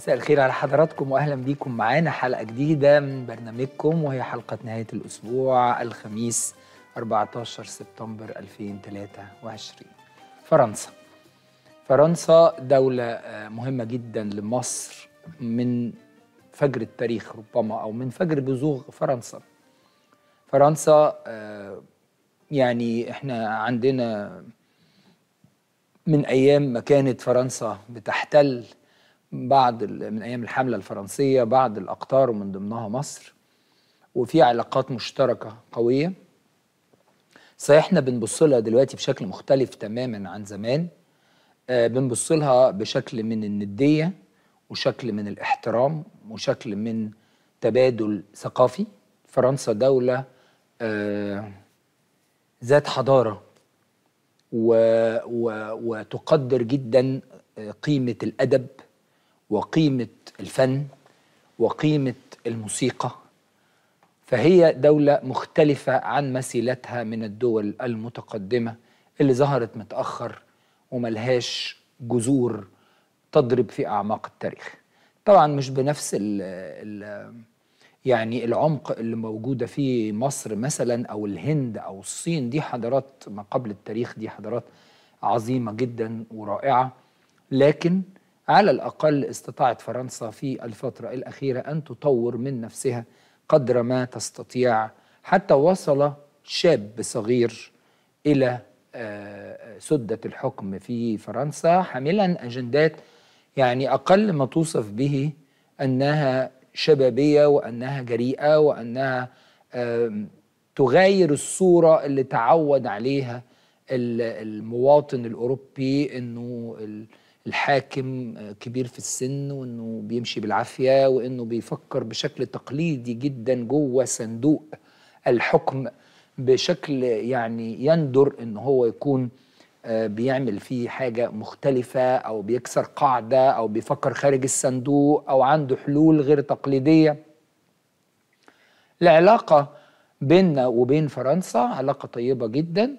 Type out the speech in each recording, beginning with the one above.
مساء الخير على حضراتكم واهلا بيكم معانا حلقه جديده من برنامجكم وهي حلقه نهايه الاسبوع الخميس 14 سبتمبر 2023 فرنسا فرنسا دوله آه، مهمه جدا لمصر من فجر التاريخ ربما او من فجر بزوغ فرنسا فرنسا آه، يعني احنا عندنا من ايام ما كانت فرنسا بتحتل بعض ال- من ايام الحمله الفرنسيه بعض الاقطار ومن ضمنها مصر وفي علاقات مشتركه قويه صحيح احنا بنبص لها دلوقتي بشكل مختلف تماما عن زمان آه، بنبص لها بشكل من النديه وشكل من الاحترام وشكل من تبادل ثقافي فرنسا دوله آه، ذات حضاره و و وتقدر جدا قيمة الأدب وقيمة الفن وقيمة الموسيقى فهي دولة مختلفة عن مثيلتها من الدول المتقدمة اللي ظهرت متأخر وملهاش جذور تضرب في أعماق التاريخ طبعا مش بنفس ال ال يعني العمق اللي موجودة في مصر مثلا أو الهند أو الصين دي حضارات ما قبل التاريخ دي حضارات عظيمة جدا ورائعة لكن على الأقل استطاعت فرنسا في الفترة الأخيرة أن تطور من نفسها قدر ما تستطيع حتى وصل شاب صغير إلى آه، سدة الحكم في فرنسا حاملا أجندات يعني أقل ما توصف به أنها شبابية وأنها جريئة وأنها آم، تغاير الصورة اللي تعود عليها ال- المواطن الأوروبي أنه ال- الحاكم آه، كبير في السن وأنه بيمشي بالعافية وأنه بيفكر بشكل تقليدي جدا جوه صندوق الحكم بشكل يعني يندر أنه هو يكون آه، بيعمل فيه حاجة مختلفة أو بيكسر قاعدة أو بيفكر خارج الصندوق أو عنده حلول غير تقليدية العلاقة بيننا وبين فرنسا علاقة طيبة جدا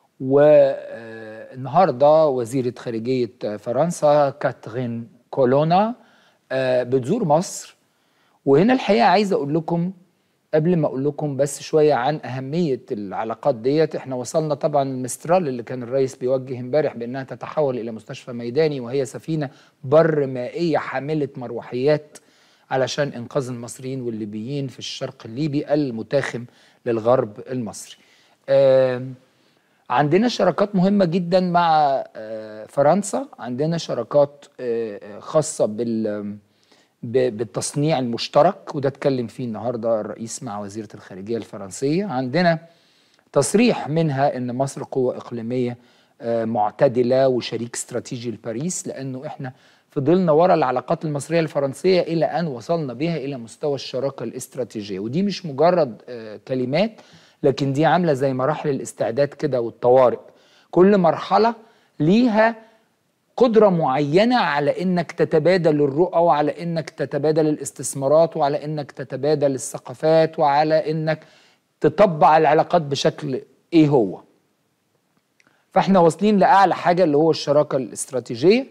والنهاردة وزيرة خارجية فرنسا كاترين كولونا آه، بتزور مصر وهنا الحقيقة عايز أقول لكم قبل ما اقول لكم بس شويه عن اهميه العلاقات ديت احنا وصلنا طبعا المسترال اللي كان الرئيس بيوجه امبارح بانها تتحول الى مستشفى ميداني وهي سفينه بر مائيه حامله مروحيات علشان انقاذ المصريين والليبيين في الشرق الليبي المتاخم للغرب المصري. آم، عندنا شراكات مهمة جدا مع آه، فرنسا عندنا شراكات آه، آه، خاصة بال ب- بالتصنيع المشترك وده اتكلم فيه النهارده الرئيس مع وزيرة الخارجية الفرنسية عندنا تصريح منها ان مصر قوة اقليمية آه، معتدلة وشريك استراتيجي لباريس لانه احنا فضلنا ورا العلاقات المصرية الفرنسية الى ان وصلنا بها الى مستوى الشراكة الاستراتيجية ودي مش مجرد آه، كلمات لكن دي عاملة زي مراحل الاستعداد كده والطوارئ كل مرحلة ليها قدرة معينة على انك تتبادل الرؤى وعلى انك تتبادل الاستثمارات وعلى انك تتبادل الثقافات وعلى انك تطبع العلاقات بشكل ايه هو فاحنا واصلين لاعلى حاجة اللي هو الشراكة الاستراتيجية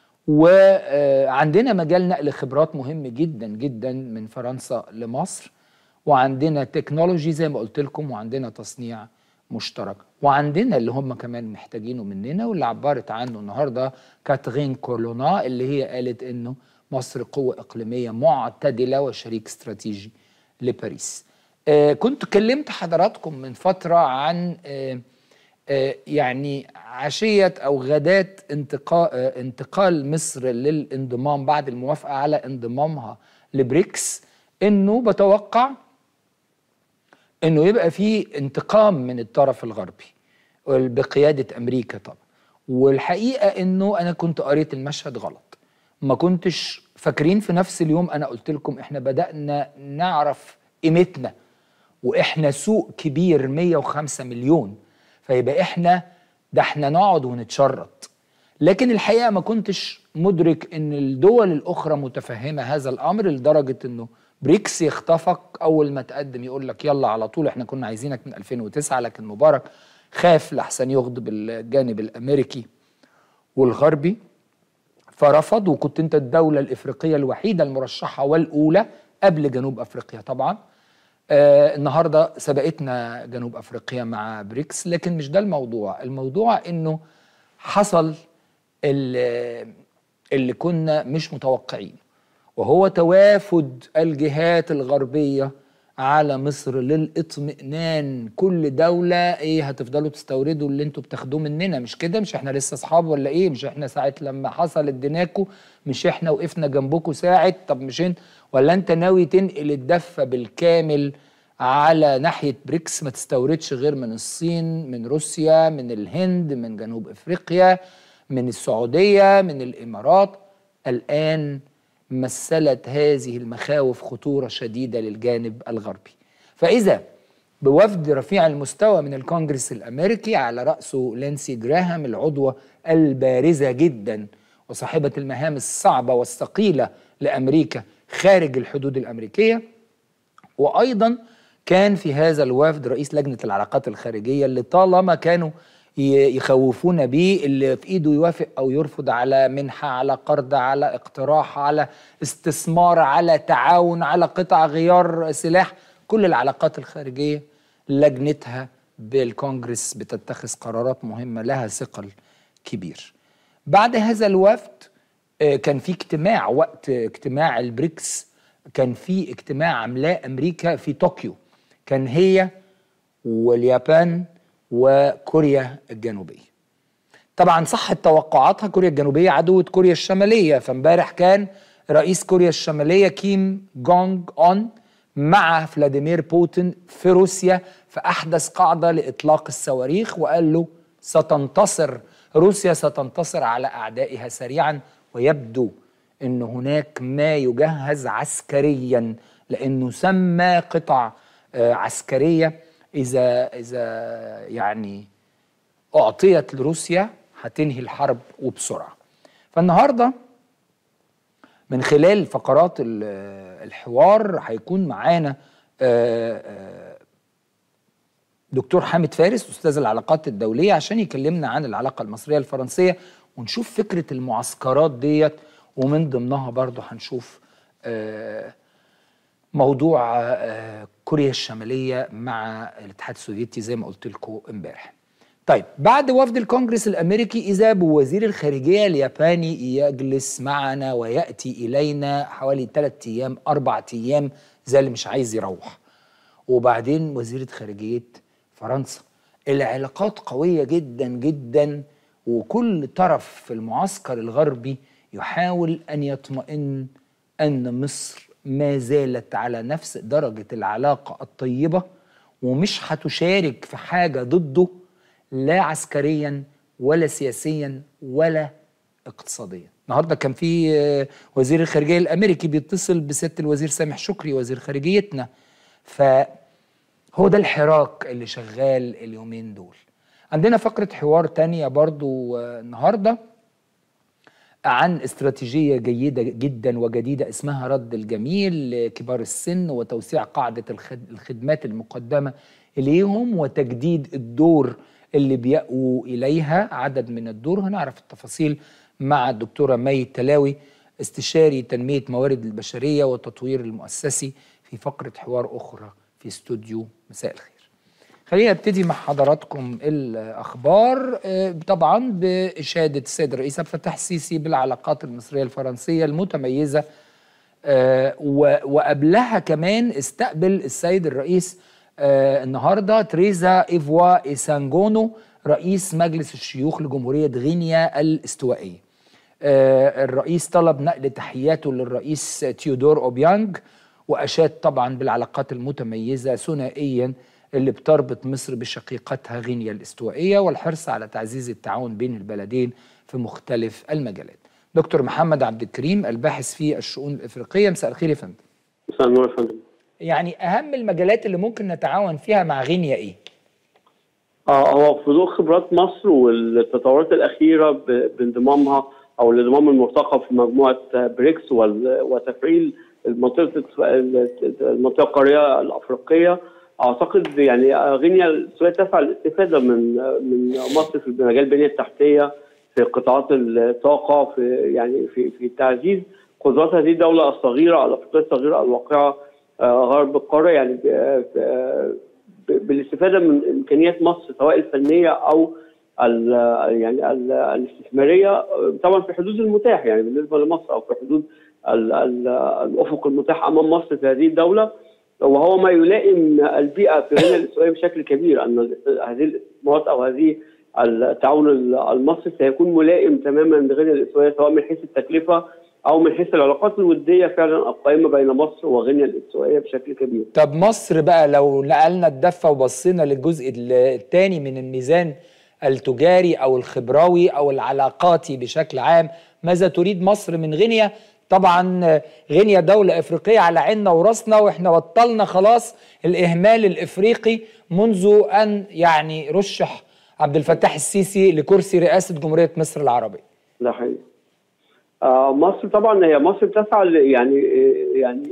وعندنا مجال نقل خبرات مهم جدا جدا من فرنسا لمصر وعندنا تكنولوجي زي ما قلت لكم وعندنا تصنيع مشترك وعندنا اللي هم كمان محتاجينه مننا واللي عبرت عنه النهارده كاترين كولونا اللي هي قالت انه مصر قوة إقليمية معتدلة وشريك استراتيجي لباريس آه كنت كلمت حضراتكم من فترة عن آه آه يعني عشية أو غداة انتقال, آه انتقال مصر للانضمام بعد الموافقة على انضمامها لبريكس إنه بتوقع انه يبقى في انتقام من الطرف الغربي بقياده امريكا طبعا والحقيقه انه انا كنت قريت المشهد غلط ما كنتش فاكرين في نفس اليوم انا قلت لكم احنا بدانا نعرف قيمتنا واحنا سوق كبير 105 مليون فيبقى احنا ده احنا نقعد ونتشرط لكن الحقيقه ما كنتش مدرك ان الدول الاخرى متفهمه هذا الامر لدرجه انه بريكس يخطفك اول ما تقدم يقول لك يلا على طول احنا كنا عايزينك من 2009 لكن مبارك خاف لحسن يغضب الجانب الامريكي والغربي فرفض وكنت انت الدولة الإفريقية الوحيدة المرشحة والأولى قبل جنوب أفريقيا طبعا آه النهاردة سبقتنا جنوب أفريقيا مع بريكس لكن مش ده الموضوع الموضوع إنه حصل اللي, اللي كنا مش متوقعين وهو توافد الجهات الغربية على مصر للاطمئنان كل دولة ايه هتفضلوا تستوردوا اللي انتوا بتاخدوه مننا مش كده مش احنا لسه اصحاب ولا ايه مش احنا ساعة لما حصل اديناكوا مش احنا وقفنا جنبكوا ساعة طب مش انت ولا انت ناوي تنقل الدفة بالكامل على ناحية بريكس ما تستوردش غير من الصين من روسيا من الهند من جنوب افريقيا من السعودية من الامارات الان مثلت هذه المخاوف خطوره شديده للجانب الغربي. فاذا بوفد رفيع المستوى من الكونجرس الامريكي على راسه لينسي جراهام العضوه البارزه جدا وصاحبه المهام الصعبه والثقيله لامريكا خارج الحدود الامريكيه وايضا كان في هذا الوفد رئيس لجنه العلاقات الخارجيه اللي طالما كانوا يخوفونا بيه اللي في ايده يوافق او يرفض على منحه على قرض على اقتراح على استثمار على تعاون على قطع غيار سلاح كل العلاقات الخارجيه لجنتها بالكونجرس بتتخذ قرارات مهمه لها ثقل كبير بعد هذا الوفد كان في اجتماع وقت اجتماع البريكس كان في اجتماع عملاء امريكا في طوكيو كان هي واليابان وكوريا الجنوبية طبعا صحت توقعاتها كوريا الجنوبية عدوة كوريا الشمالية فامبارح كان رئيس كوريا الشمالية كيم جونج أون مع فلاديمير بوتين في روسيا في أحدث قاعدة لإطلاق الصواريخ وقال له ستنتصر روسيا ستنتصر على أعدائها سريعا ويبدو أن هناك ما يجهز عسكريا لأنه سمى قطع عسكرية إذا إذا يعني أعطيت لروسيا هتنهي الحرب وبسرعة. فالنهارده من خلال فقرات الحوار هيكون معانا دكتور حامد فارس أستاذ العلاقات الدولية عشان يكلمنا عن العلاقة المصرية الفرنسية ونشوف فكرة المعسكرات ديت ومن ضمنها برضه هنشوف موضوع كوريا الشماليه مع الاتحاد السوفيتي زي ما قلت لكم امبارح. طيب بعد وفد الكونجرس الامريكي اذا بوزير الخارجيه الياباني يجلس معنا وياتي الينا حوالي ثلاث ايام اربع ايام زي اللي مش عايز يروح. وبعدين وزيره خارجيه فرنسا. العلاقات قويه جدا جدا وكل طرف في المعسكر الغربي يحاول ان يطمئن ان مصر ما زالت على نفس درجة العلاقة الطيبة ومش هتشارك في حاجة ضده لا عسكريا ولا سياسيا ولا اقتصاديا النهارده كان في وزير الخارجية الأمريكي بيتصل بست الوزير سامح شكري وزير خارجيتنا فهو ده الحراك اللي شغال اليومين دول عندنا فقرة حوار تانية برضو النهارده عن استراتيجية جيدة جدا وجديدة اسمها رد الجميل لكبار السن وتوسيع قاعدة الخدمات المقدمة إليهم وتجديد الدور اللي بيأووا إليها عدد من الدور هنعرف التفاصيل مع الدكتورة مي تلاوي استشاري تنمية موارد البشرية والتطوير المؤسسي في فقرة حوار أخرى في استوديو مساء الخير خلينا نبتدي مع حضراتكم الاخبار طبعا باشاده السيد الرئيس عبد الفتاح السيسي بالعلاقات المصريه الفرنسيه المتميزه وقبلها كمان استقبل السيد الرئيس النهارده تريزا ايفوا ايسانجونو رئيس مجلس الشيوخ لجمهوريه غينيا الاستوائيه. الرئيس طلب نقل تحياته للرئيس تيودور اوبيانج واشاد طبعا بالعلاقات المتميزه ثنائيا اللي بتربط مصر بشقيقتها غينيا الاستوائيه والحرص على تعزيز التعاون بين البلدين في مختلف المجالات. دكتور محمد عبد الكريم الباحث في الشؤون الافريقيه مساء الخير يا فندم. مساء النور يا فندم. يعني اهم المجالات اللي ممكن نتعاون فيها مع غينيا ايه؟ اه هو في ضوء خبرات مصر والتطورات الاخيره بانضمامها او الانضمام المرتقب في مجموعه بريكس وتفعيل المنطقه المنطقه القاريه الافريقيه اعتقد يعني غينيا الاستوائيه تسعى للاستفاده من من مصر في مجال البنيه التحتيه في قطاعات الطاقه في يعني في في تعزيز قدرات هذه الدوله الصغيره الافريقيه الصغيره الواقعه غرب القاره يعني بالاستفاده من امكانيات مصر سواء الفنيه او ال يعني ال الاستثماريه طبعا في حدود المتاح يعني بالنسبه لمصر او في حدود ال ال الافق المتاح امام مصر في هذه الدوله وهو ما يلائم البيئه في غينيا الاستوائيه بشكل كبير ان هذه الاستثمارات او هذه التعاون المصري سيكون ملائم تماما لغينيا الاستوائيه سواء من حيث التكلفه او من حيث العلاقات الوديه فعلا القائمه بين مصر وغينيا الاستوائيه بشكل كبير. طب مصر بقى لو نقلنا الدفه وبصينا للجزء الثاني من الميزان التجاري او الخبراوي او العلاقاتي بشكل عام، ماذا تريد مصر من غينيا؟ طبعا غينيا دولة إفريقية على عيننا وراسنا وإحنا بطلنا خلاص الإهمال الإفريقي منذ أن يعني رشح عبد الفتاح السيسي لكرسي رئاسة جمهورية مصر العربية. ده حقيقي. آه مصر طبعا هي مصر تسعى يعني يعني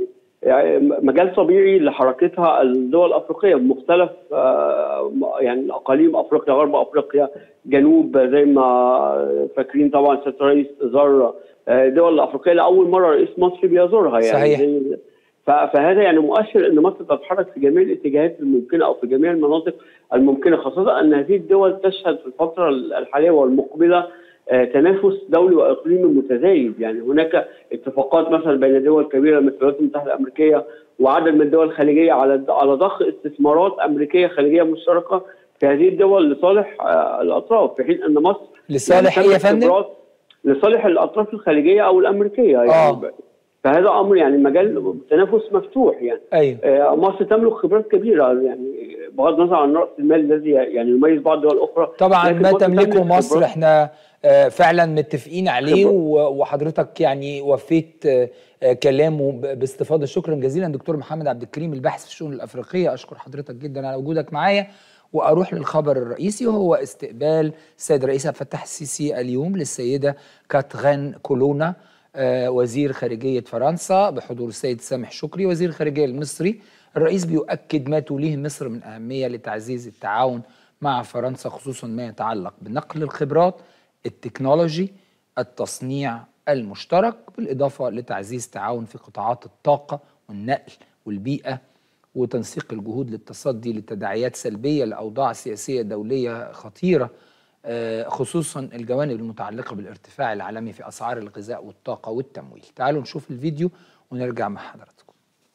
مجال طبيعي لحركتها الدول الافريقيه بمختلف آه يعني اقاليم افريقيا غرب افريقيا جنوب زي ما فاكرين طبعا سياده الرئيس زار الدول الافريقيه لاول مره رئيس مصري بيزورها يعني صحيح. زي فهذا يعني مؤشر ان مصر تتحرك في جميع الاتجاهات الممكنه او في جميع المناطق الممكنه خاصه ان هذه الدول تشهد في الفتره الحاليه والمقبله تنافس دولي واقليمي متزايد يعني هناك اتفاقات مثلا بين دول كبيره مثل الولايات المتحده الامريكيه وعدد من الدول الخليجيه على على ضخ استثمارات امريكيه خليجيه مشتركه في هذه الدول لصالح الاطراف في حين ان مصر لصالح ايه يا فندم؟ لصالح الاطراف الخليجيه او الامريكيه يعني آه. فهذا امر يعني مجال تنافس مفتوح يعني ايوه آه مصر تملك خبرات كبيره يعني بغض النظر عن راس المال الذي يعني يميز بعض الدول الاخرى طبعا لكن ما مصر تملكه تملك مصر خبرات. احنا آه، فعلا متفقين عليه خبرات. و- وحضرتك يعني وفيت آه، آه، كلامه ب- باستفاضه شكرا جزيلا دكتور محمد عبد الكريم الباحث في الشؤون الافريقيه اشكر حضرتك جدا على وجودك معايا واروح للخبر الرئيسي وهو استقبال السيد الرئيس عبد الفتاح السيسي اليوم للسيده كاتغين كولونا آه، وزير خارجيه فرنسا بحضور السيد سامح شكري وزير الخارجيه المصري الرئيس بيؤكد ما توليه مصر من اهميه لتعزيز التعاون مع فرنسا خصوصا ما يتعلق بنقل الخبرات التكنولوجي التصنيع المشترك بالاضافه لتعزيز تعاون في قطاعات الطاقه والنقل والبيئه وتنسيق الجهود للتصدي لتداعيات سلبيه لاوضاع سياسيه دوليه خطيره آه، خصوصا الجوانب المتعلقه بالارتفاع العالمي في اسعار الغذاء والطاقه والتمويل. تعالوا نشوف الفيديو ونرجع مع حضراتكم.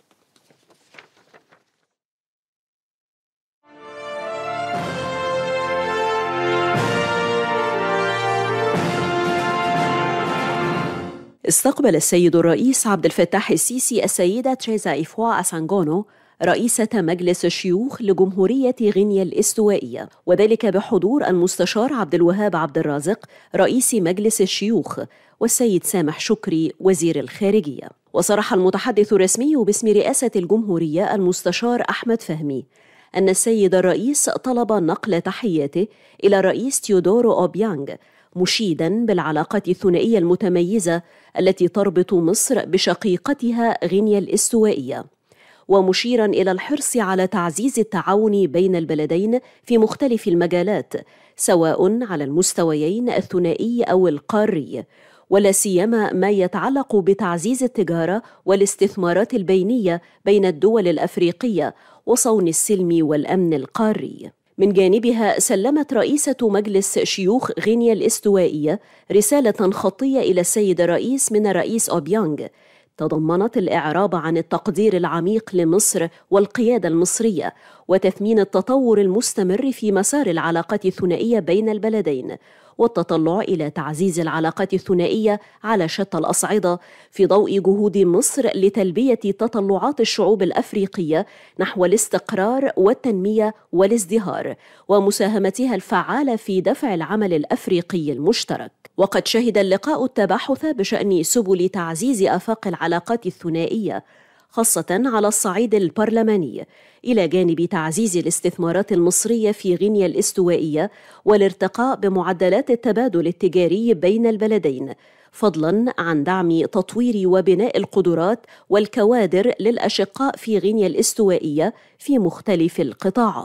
استقبل السيد الرئيس عبد الفتاح السيسي السيدة تريزا إيفوا أسانغونو رئيسة مجلس الشيوخ لجمهورية غينيا الاستوائية وذلك بحضور المستشار عبد الوهاب عبد الرازق رئيس مجلس الشيوخ والسيد سامح شكري وزير الخارجية وصرح المتحدث الرسمي باسم رئاسة الجمهورية المستشار أحمد فهمي أن السيد الرئيس طلب نقل تحياته إلى الرئيس تيودورو أوبيانغ مشيدا بالعلاقات الثنائية المتميزة التي تربط مصر بشقيقتها غينيا الاستوائية ومشيرا الى الحرص على تعزيز التعاون بين البلدين في مختلف المجالات سواء على المستويين الثنائي او القاري ولا سيما ما يتعلق بتعزيز التجاره والاستثمارات البينيه بين الدول الافريقيه وصون السلم والامن القاري من جانبها سلمت رئيسة مجلس شيوخ غينيا الاستوائية رسالة خطية إلى السيد الرئيس من الرئيس أوبيانغ تضمنت الإعراب عن التقدير العميق لمصر والقيادة المصرية وتثمين التطور المستمر في مسار العلاقات الثنائية بين البلدين والتطلع إلى تعزيز العلاقات الثنائية على شتى الأصعدة في ضوء جهود مصر لتلبية تطلعات الشعوب الأفريقية نحو الاستقرار والتنمية والازدهار ومساهمتها الفعالة في دفع العمل الأفريقي المشترك وقد شهد اللقاء التباحث بشأن سبل تعزيز آفاق العلاقات الثنائية خاصة على الصعيد البرلماني إلى جانب تعزيز الاستثمارات المصرية في غينيا الاستوائية والارتقاء بمعدلات التبادل التجاري بين البلدين فضلا عن دعم تطوير وبناء القدرات والكوادر للأشقاء في غينيا الاستوائية في مختلف القطاعات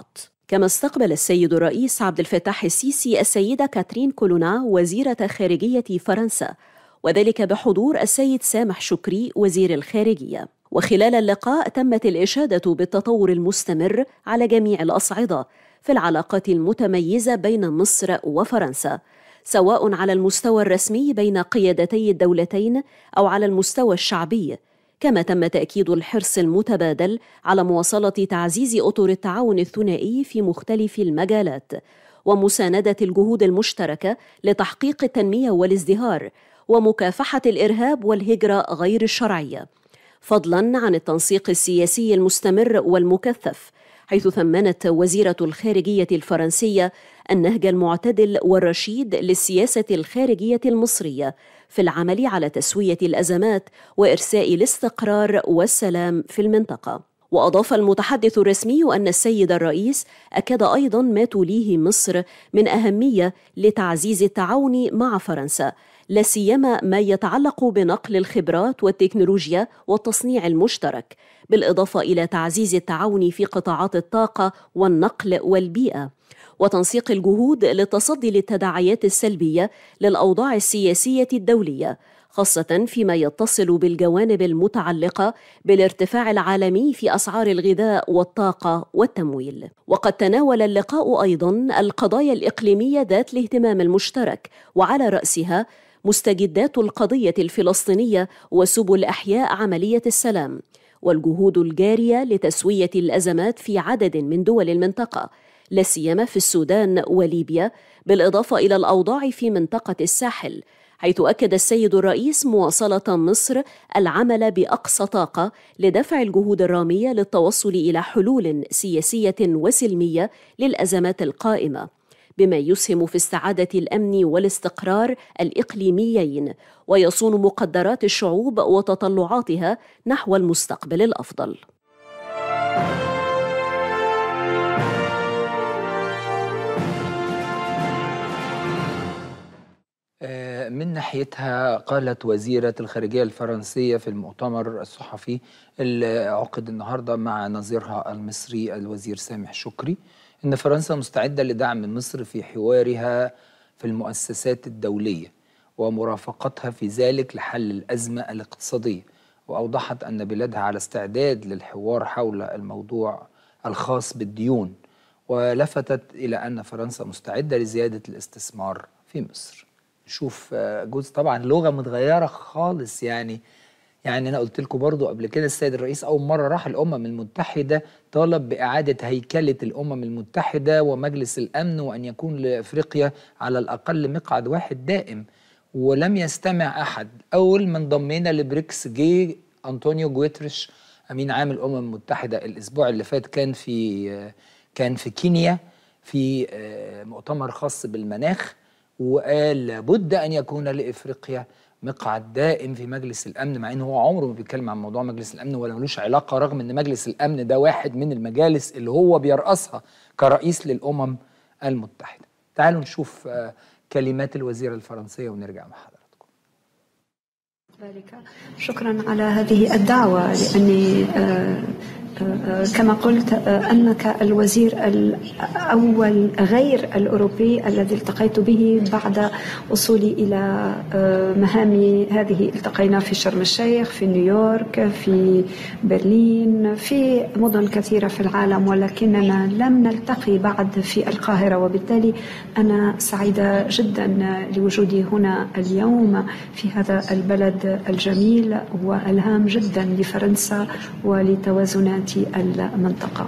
كما استقبل السيد الرئيس عبد الفتاح السيسي السيدة كاترين كولونا وزيرة خارجية فرنسا وذلك بحضور السيد سامح شكري وزير الخارجية وخلال اللقاء تمت الإشادة بالتطور المستمر على جميع الأصعدة في العلاقات المتميزة بين مصر وفرنسا سواء على المستوى الرسمي بين قيادتي الدولتين أو على المستوى الشعبي كما تم تأكيد الحرص المتبادل على مواصلة تعزيز أطر التعاون الثنائي في مختلف المجالات ومساندة الجهود المشتركة لتحقيق التنمية والازدهار ومكافحة الإرهاب والهجرة غير الشرعية فضلا عن التنسيق السياسي المستمر والمكثف حيث ثمنت وزيرة الخارجية الفرنسية النهج المعتدل والرشيد للسياسة الخارجية المصرية في العمل على تسوية الأزمات وإرساء الاستقرار والسلام في المنطقة. وأضاف المتحدث الرسمي أن السيد الرئيس أكد أيضا ما توليه مصر من أهمية لتعزيز التعاون مع فرنسا لا سيما ما يتعلق بنقل الخبرات والتكنولوجيا والتصنيع المشترك بالاضافه الى تعزيز التعاون في قطاعات الطاقه والنقل والبيئه وتنسيق الجهود للتصدي للتداعيات السلبيه للاوضاع السياسيه الدوليه خاصه فيما يتصل بالجوانب المتعلقه بالارتفاع العالمي في اسعار الغذاء والطاقه والتمويل وقد تناول اللقاء ايضا القضايا الاقليميه ذات الاهتمام المشترك وعلى راسها مستجدات القضيه الفلسطينيه وسبل احياء عمليه السلام والجهود الجاريه لتسويه الازمات في عدد من دول المنطقه لا سيما في السودان وليبيا بالاضافه الى الاوضاع في منطقه الساحل حيث اكد السيد الرئيس مواصله مصر العمل باقصى طاقه لدفع الجهود الراميه للتوصل الى حلول سياسيه وسلميه للازمات القائمه بما يسهم في استعاده الامن والاستقرار الاقليميين ويصون مقدرات الشعوب وتطلعاتها نحو المستقبل الافضل من ناحيتها قالت وزيرة الخارجية الفرنسية في المؤتمر الصحفي اللي عقد النهاردة مع نظيرها المصري الوزير سامح شكري إن فرنسا مستعدة لدعم مصر في حوارها في المؤسسات الدولية ومرافقتها في ذلك لحل الأزمة الاقتصادية وأوضحت أن بلادها على استعداد للحوار حول الموضوع الخاص بالديون ولفتت إلى أن فرنسا مستعدة لزيادة الاستثمار في مصر نشوف جزء طبعا لغة متغيرة خالص يعني يعني انا قلت لكم برضو قبل كده السيد الرئيس اول مره راح الامم المتحده طالب باعاده هيكله الامم المتحده ومجلس الامن وان يكون لافريقيا على الاقل مقعد واحد دائم ولم يستمع احد اول من ضمينا لبريكس جه انطونيو جويترش امين عام الامم المتحده الاسبوع اللي فات كان في كان في كينيا في مؤتمر خاص بالمناخ وقال لابد ان يكون لافريقيا مقعد دائم في مجلس الامن مع ان هو عمره ما بيتكلم عن موضوع مجلس الامن ولا ملوش علاقه رغم ان مجلس الامن ده واحد من المجالس اللي هو بيرأسها كرئيس للامم المتحده. تعالوا نشوف كلمات الوزيره الفرنسيه ونرجع مع حضراتكم. شكرا على هذه الدعوه لاني كما قلت انك الوزير الاول غير الاوروبي الذي التقيت به بعد وصولي الى مهامي هذه التقينا في شرم الشيخ في نيويورك في برلين في مدن كثيره في العالم ولكننا لم نلتقي بعد في القاهره وبالتالي انا سعيده جدا لوجودي هنا اليوم في هذا البلد الجميل والهام جدا لفرنسا ولتوازنات المنطقة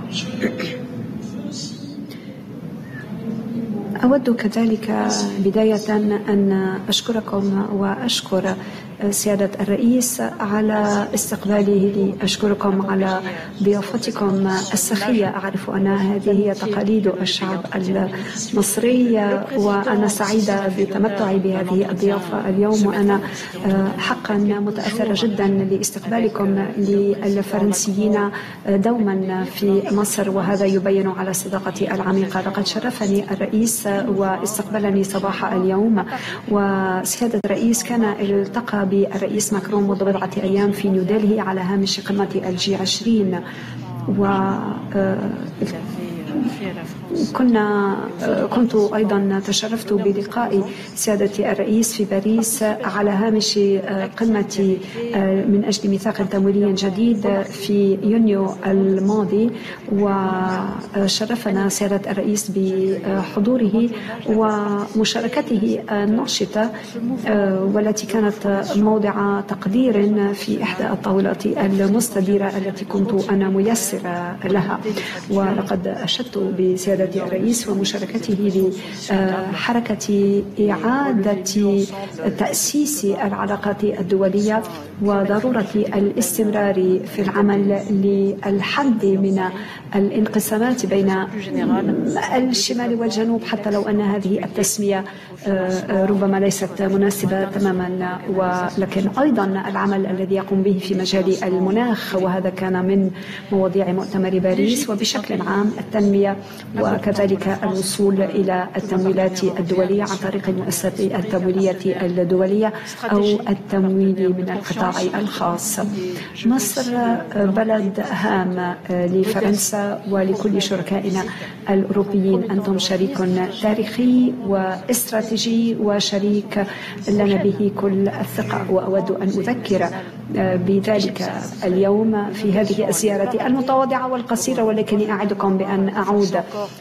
أود كذلك بداية أن أشكركم وأشكر سيادة الرئيس على استقباله لي أشكركم على ضيافتكم السخية أعرف أن هذه هي تقاليد الشعب المصري وأنا سعيدة بتمتعي بهذه الضيافة اليوم وأنا حقا متأثرة جدا لاستقبالكم للفرنسيين دوما في مصر وهذا يبين على صداقتي العميقة لقد شرفني الرئيس واستقبلني صباح اليوم وسيادة الرئيس كان التقى بالرئيس ماكرون منذ بضعة أيام في نيودلهي على هامش قمة الجي 20 و كنا كنت ايضا تشرفت بلقاء سياده الرئيس في باريس على هامش قمه من اجل ميثاق تمويلي جديد في يونيو الماضي وشرفنا سياده الرئيس بحضوره ومشاركته الناشطه والتي كانت موضع تقدير في احدى الطاولات المستديره التي كنت انا ميسره لها ولقد اشدت بسياده الرئيس ومشاركته لحركه اعاده تاسيس العلاقات الدوليه وضروره الاستمرار في العمل للحد من الانقسامات بين الشمال والجنوب حتى لو ان هذه التسميه ربما ليست مناسبه تماما ولكن ايضا العمل الذي يقوم به في مجال المناخ وهذا كان من مواضيع مؤتمر باريس وبشكل عام التنميه وكذلك الوصول الى التمويلات الدوليه عن طريق المؤسسات التمويليه الدوليه او التمويل من القطاع الخاص. مصر بلد هام لفرنسا ولكل شركائنا الاوروبيين انتم شريك تاريخي واستراتيجي وشريك لنا به كل الثقه واود ان اذكر بذلك اليوم في هذه الزياره المتواضعه والقصيره ولكني اعدكم بان اعود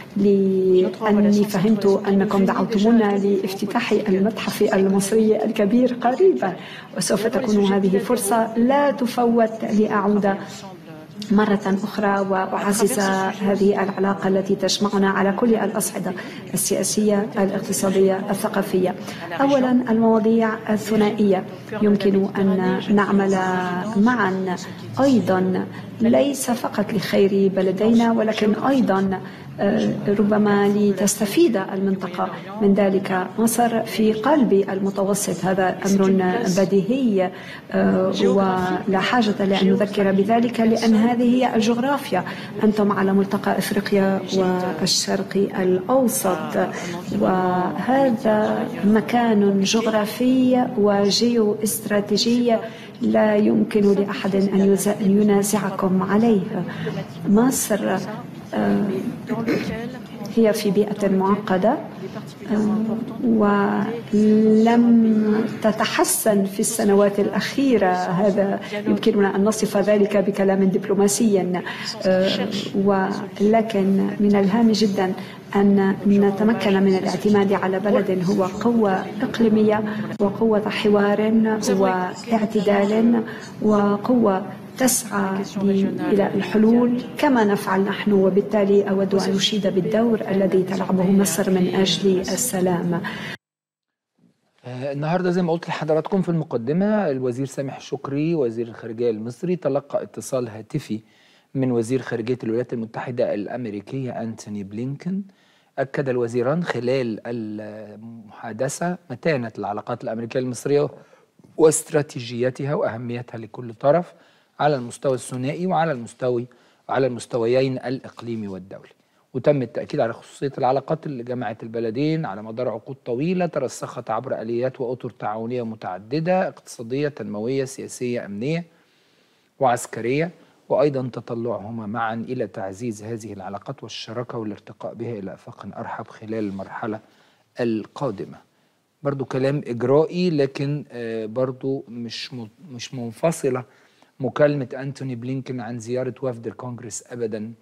لاني فهمت انكم دعوتمونا لافتتاح المتحف المصري الكبير قريبا وسوف تكون هذه فرصه لا تفوت لاعود مرة أخرى وأعزز هذه العلاقة التي تجمعنا على كل الأصعدة السياسية الاقتصادية الثقافية أولا المواضيع الثنائية يمكن أن نعمل معا أيضا ليس فقط لخير بلدينا ولكن أيضا ربما لتستفيد المنطقة من ذلك مصر في قلب المتوسط هذا أمر بديهي ولا حاجة لأن نذكر بذلك لأن هذه هي الجغرافيا أنتم على ملتقى إفريقيا والشرق الأوسط وهذا مكان جغرافي وجيو استراتيجي لا يمكن لأحد أن ينازعكم عليه مصر هي في بيئة معقدة ولم تتحسن في السنوات الأخيرة هذا يمكننا أن نصف ذلك بكلام دبلوماسي ولكن من الهام جدا أن نتمكن من الاعتماد على بلد هو قوة إقليمية وقوة حوار واعتدال وقوة تسعى الى الحلول كما نفعل نحن وبالتالي اود ان اشيد بالدور الذي تلعبه مصر من اجل السلام. النهارده زي ما قلت لحضراتكم في المقدمه الوزير سامح شكري وزير الخارجيه المصري تلقى اتصال هاتفي من وزير خارجيه الولايات المتحده الامريكيه انتوني بلينكن اكد الوزيران خلال المحادثه متانه العلاقات الامريكيه المصريه واستراتيجيتها واهميتها لكل طرف على المستوى الثنائي وعلى المستوى على المستويين الاقليمي والدولي وتم التاكيد على خصوصيه العلاقات اللي جمعت البلدين على مدار عقود طويله ترسخت عبر اليات واطر تعاونيه متعدده اقتصاديه تنمويه سياسيه امنيه وعسكريه وايضا تطلعهما معا الى تعزيز هذه العلاقات والشراكه والارتقاء بها الى افاق ارحب خلال المرحله القادمه برضو كلام اجرائي لكن برضو مش مش منفصله مكالمة أنتوني بلينكن عن زيارة وفد الكونجرس أبدا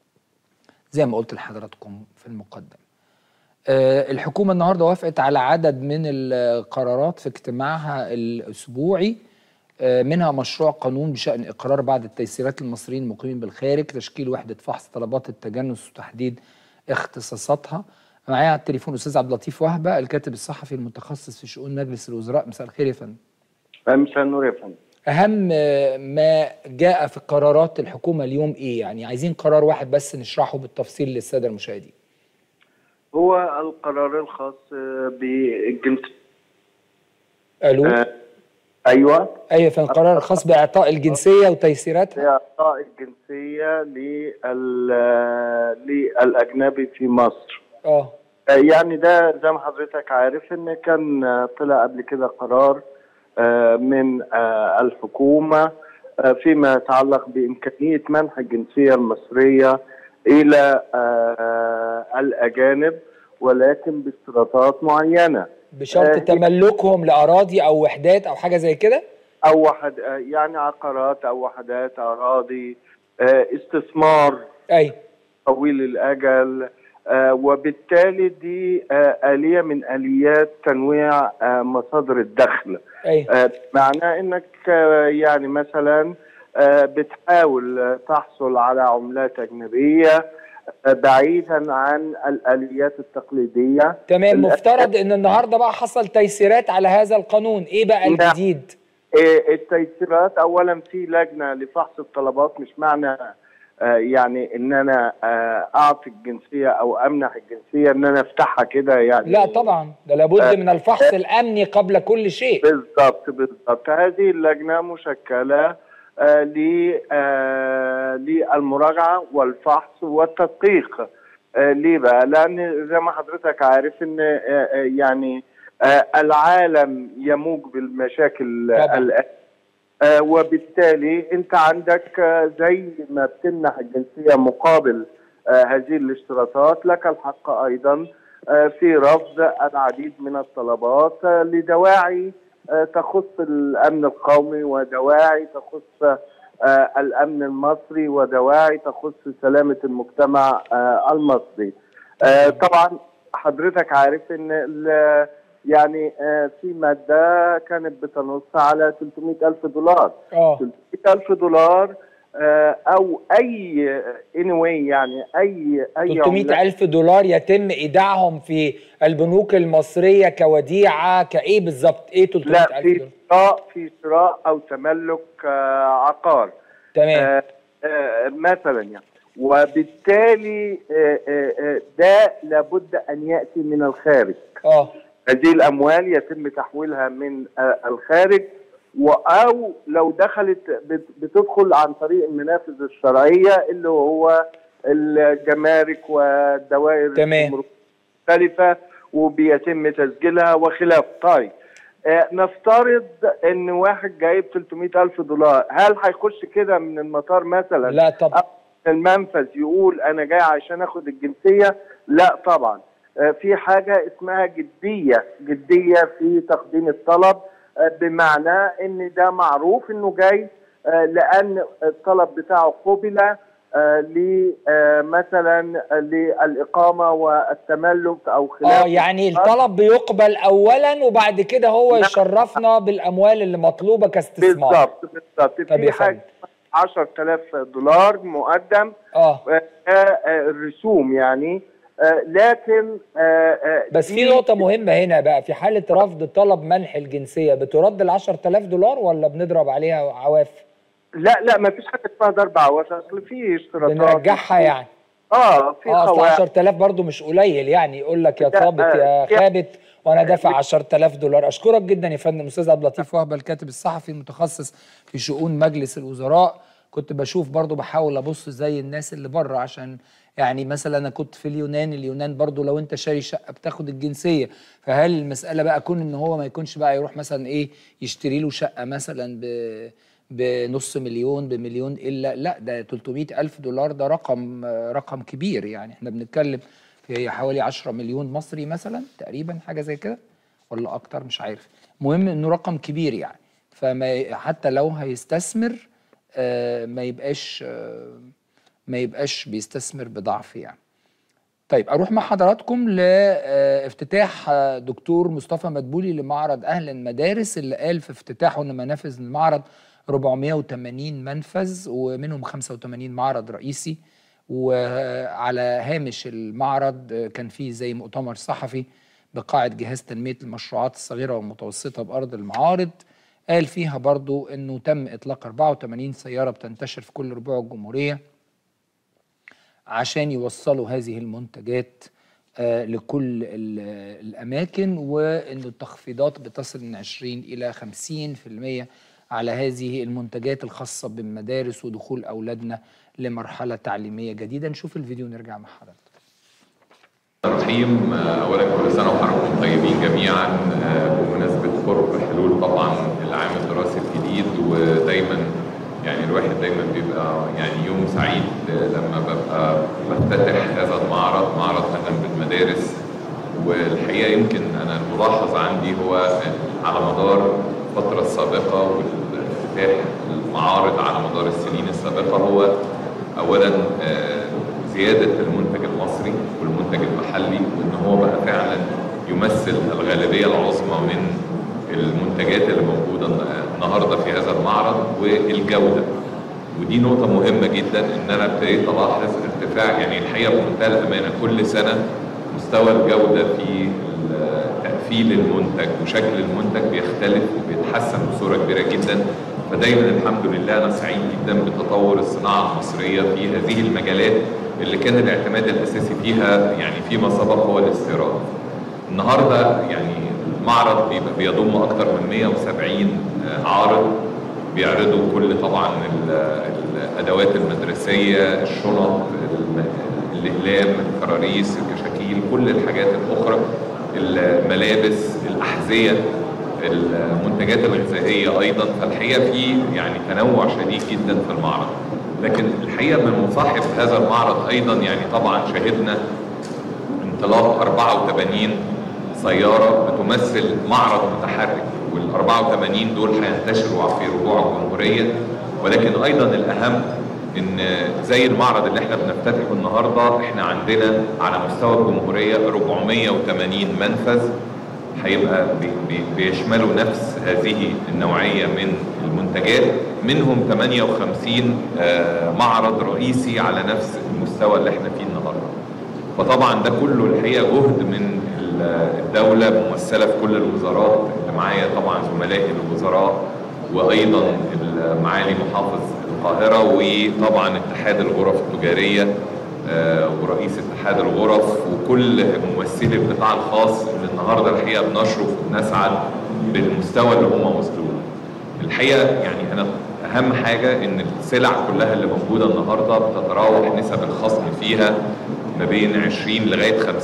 زي ما قلت لحضراتكم في المقدمة أه الحكومة النهاردة وافقت على عدد من القرارات في اجتماعها الأسبوعي أه منها مشروع قانون بشأن إقرار بعض التيسيرات للمصريين المقيمين بالخارج تشكيل وحدة فحص طلبات التجنس وتحديد اختصاصاتها معايا على التليفون أستاذ عبد اللطيف وهبة الكاتب الصحفي المتخصص في شؤون مجلس الوزراء مساء الخير يا فندم مساء النور يا فندم اهم ما جاء في قرارات الحكومه اليوم ايه يعني عايزين قرار واحد بس نشرحه بالتفصيل للساده المشاهدين هو القرار الخاص بالجنس الو آه ايوه ايوه فين القرار الخاص باعطاء الجنسيه وتيسيراتها باعطاء الجنسيه لل للاجنبي في مصر اه يعني ده زي ما حضرتك عارف ان كان طلع قبل كده قرار من الحكومة فيما يتعلق بإمكانية منح الجنسية المصرية الى آه، الاجانب ولكن باشتراطات معينه بشرط آه، تملكهم لاراضي او وحدات او حاجه زي كده او وحد آه، يعني عقارات او وحدات اراضي آه، استثمار اي طويل الاجل آه، وبالتالي دي آه، اليه من اليات تنويع آه، مصادر الدخل اي آه، معناه انك آه، يعني مثلا آه، بتحاول آه، تحصل على عملات اجنبيه آه، بعيدا عن الاليات التقليديه تمام الأ- مفترض ان النهارده بقى حصل تيسيرات على هذا القانون ايه بقى نعم. الجديد آه، التيسيرات اولا في لجنه لفحص الطلبات مش معنى آه، يعني ان انا آه، اعطي الجنسيه او امنح الجنسيه ان انا افتحها كده يعني لا طبعا ده لابد من الفحص الامني قبل كل شيء بالضبط بالضبط هذه اللجنه مشكله آه، ل آه، للمراجعه والفحص والتدقيق آه، ليه بقى؟ لان زي ما حضرتك عارف ان آه، آه، يعني آه، العالم يموج بالمشاكل طبعاً. الآن آه، وبالتالي انت عندك آه، زي ما بتمنح الجنسيه مقابل آه، هذه الاشتراطات لك الحق ايضا آه، في رفض العديد من الطلبات آه، لدواعي آه، تخص الامن القومي ودواعي تخص آه، الامن المصري ودواعي تخص سلامه المجتمع آه، المصري. آه، طبعا حضرتك عارف ان ال- يعني آه، في ماده كانت بتنص على 300 الف دولار اه 300 الف دولار آه، او اي anyway يعني اي اي 300 عملة- ألف دولار يتم إيداعهم في البنوك المصرية كوديعة كإيه بالظبط؟ إيه 300 لا ألف في دولار؟ شراء في شراء او تملك آه، عقار تمام آه، آه، مثلا يعني وبالتالي آه، آه، آه، ده لابد ان ياتي من الخارج اه هذه الاموال يتم تحويلها من آه، الخارج و- او لو دخلت بت- بتدخل عن طريق المنافذ الشرعيه اللي هو الجمارك والدوائر تمام. الجمركية المختلفه وبيتم تسجيلها وخلافه طيب آه، نفترض ان واحد جايب 300 الف دولار هل هيخش كده من المطار مثلا لا طبعا المنفذ يقول انا جاي عشان اخد الجنسيه لا طبعا آه، في حاجه اسمها جديه جديه في تقديم الطلب آه، بمعنى ان ده معروف انه جاي آه، لان الطلب بتاعه قبل آه، ل آه، مثلا آه، للاقامه والتملك او خلاف اه يعني الطلب بيقبل أولا وبعد كده هو يشرفنا بالأموال اللي مطلوبة كاستثمار بالظبط بالظبط طب يا في حاجه 10000 دولار مقدم اه آه، آه، الرسوم يعني آه، لكن آه، آه، بس دي- في نقطة مهمة هنا بقى في حالة رفض طلب منح الجنسية بترد ال 10000 دولار ولا بنضرب عليها عواف؟ لا لا ما فيش حاجه اسمها ضرب عواف اصل في اشتراطات بنرجعها يعني اه في اه اصل قواعد 10000 برضه مش قليل يعني يقول لك يا لا، طابت آه، يا يعني- خابت وانا دافع 10000 دولار اشكرك جدا يا فندم استاذ عبد اللطيف وهبه الكاتب الصحفي المتخصص في شؤون مجلس الوزراء كنت بشوف برضه بحاول ابص زي الناس اللي بره عشان يعني مثلا انا كنت في اليونان اليونان برضه لو انت شاري شقه بتاخد الجنسيه فهل المساله بقى كون ان هو ما يكونش بقى يروح مثلا ايه يشتري له شقه مثلا ب بنص مليون بمليون الا لا ده 300 الف دولار ده رقم رقم كبير يعني احنا بنتكلم في حوالي 10 مليون مصري مثلا تقريبا حاجه زي كده ولا اكتر مش عارف المهم انه رقم كبير يعني فما حتى لو هيستثمر آه، ما يبقاش آه، ما يبقاش بيستثمر بضعف يعني طيب اروح مع حضراتكم لافتتاح دكتور مصطفى مدبولي لمعرض اهل المدارس اللي قال في افتتاحه ان منافذ المعرض 480 منفذ ومنهم 85 معرض رئيسي وعلى هامش المعرض كان فيه زي مؤتمر صحفي بقاعة جهاز تنمية المشروعات الصغيرة والمتوسطة بأرض المعارض قال فيها برضو أنه تم إطلاق 84 سيارة بتنتشر في كل ربوع الجمهورية عشان يوصلوا هذه المنتجات آه، لكل ال- الأماكن وأن التخفيضات بتصل من 20 إلى 50% على هذه المنتجات الخاصة بالمدارس ودخول أولادنا لمرحلة تعليمية جديدة نشوف الفيديو ونرجع مع حضرتك الرحيم اولا كل سنه وحضراتكم طيبين جميعا آه، بمناسبه قرب حلول طبعا العام الدراسي الجديد ودايما يعني الواحد دايما بيبقى يعني يوم سعيد لما ببقى بفتتح هذا المعرض معرض أهلا بالمدارس والحقيقة يمكن أنا الملاحظ عندي هو على مدار الفترة السابقة والافتتاح المعارض على مدار السنين السابقة هو أولا آه، زيادة المنتج المصري والمنتج المحلي وإن هو بقى فعلا يمثل الغالبية العظمى من المنتجات اللي موجودة النهاردة في هذا المعرض والجودة ودي نقطة مهمة جدا إن أنا ابتديت ألاحظ ارتفاع يعني الحقيقة بمنتهى الأمانة كل سنة مستوى الجودة في تقفيل المنتج وشكل المنتج بيختلف وبيتحسن بصورة كبيرة جدا فدايما الحمد لله أنا سعيد جدا بتطور الصناعة المصرية في هذه المجالات اللي كان الاعتماد الأساسي فيها يعني فيما سبق هو الاستيراد. النهارده يعني المعرض بيبقى بيضم أكثر من 170 عارض بيعرضوا كل طبعا ال- الأدوات المدرسية الشنط الم- الأقلام الكراريس الكشاكيل كل الحاجات الأخرى الملابس الأحذية المنتجات الغذائية أيضا فالحقيقة في يعني تنوع شديد جدا في المعرض لكن الحقيقة من مصاحف هذا المعرض أيضا يعني طبعا شهدنا انطلاق 84 سيارة بتمثل معرض متحرك وال 84 دول هينتشروا في ربوع الجمهورية ولكن أيضا الأهم إن زي المعرض اللي احنا بنفتتحه النهاردة احنا عندنا على مستوى الجمهورية 480 منفذ هيبقى بي- بي- بيشملوا نفس هذه النوعية من المنتجات منهم 58 آه، معرض رئيسي على نفس المستوى اللي احنا فيه النهارده. فطبعا ده كله الحقيقه جهد من ال- الدوله ممثله في كل الوزارات اللي معايا طبعا زملائي الوزراء وايضا معالي محافظ القاهره وطبعا اتحاد الغرف التجاريه آه، ورئيس اتحاد الغرف وكل ممثلي القطاع الخاص اللي النهارده الحقيقه بنشرف وبنسعد بالمستوى اللي هم وصلوا له. الحقيقه يعني انا اهم حاجه ان السلع كلها اللي موجوده النهارده بتتراوح نسب الخصم فيها ما بين 20 لغايه 50%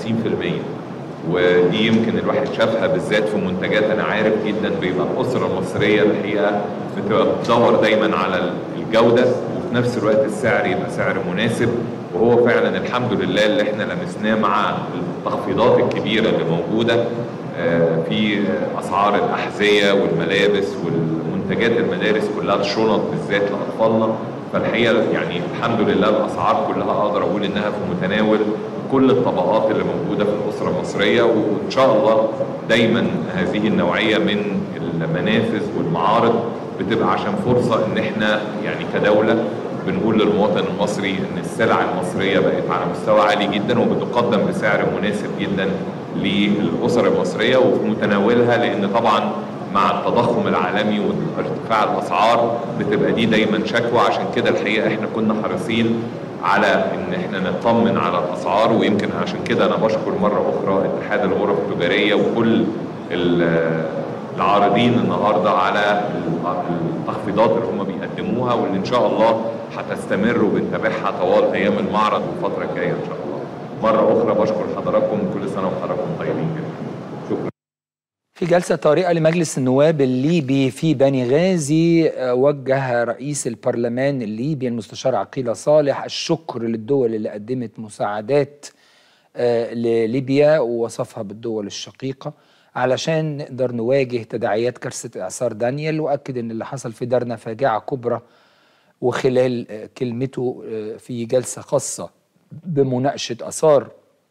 ودي يمكن الواحد شافها بالذات في منتجات انا عارف جدا بيبقى الاسره المصريه الحقيقه بتبقى بتدور دايما على الجوده وفي نفس الوقت السعر يبقى سعر مناسب وهو فعلا الحمد لله اللي احنا لمسناه مع التخفيضات الكبيره اللي موجوده آه، في اسعار الاحذيه والملابس والمنتجات المدارس كلها الشنط بالذات لاطفالنا فالحقيقه يعني الحمد لله الاسعار كلها اقدر اقول انها في متناول كل الطبقات اللي موجوده في الاسره المصريه وان شاء الله دايما هذه النوعيه من المنافذ والمعارض بتبقى عشان فرصه ان احنا يعني كدوله بنقول للمواطن المصري ان السلع المصريه بقت على مستوى عالي جدا وبتقدم بسعر مناسب جدا للاسر المصريه وفي متناولها لان طبعا مع التضخم العالمي وارتفاع الاسعار بتبقى دي دايما شكوى عشان كده الحقيقه احنا كنا حريصين على ان احنا نطمن على الاسعار ويمكن عشان كده انا بشكر مره اخرى اتحاد الغرف التجاريه وكل ال- العارضين النهارده على التخفيضات اللي هم بيقدموها واللي ان شاء الله هتستمر وبنتابعها طوال ايام المعرض والفتره الجايه ان شاء الله. مره اخرى بشكر حضراتكم كل سنه وحضراتكم طيبين جدا. شكرا. في جلسة طارئة لمجلس النواب الليبي في بني غازي آه، وجه رئيس البرلمان الليبي المستشار عقيلة صالح الشكر للدول اللي قدمت مساعدات آه، لليبيا ووصفها بالدول الشقيقة علشان نقدر نواجه تداعيات كارثة إعصار دانيال وأكد إن اللي حصل في دارنا فاجعة كبرى وخلال آه، كلمته آه، في جلسة خاصة بمناقشة آثار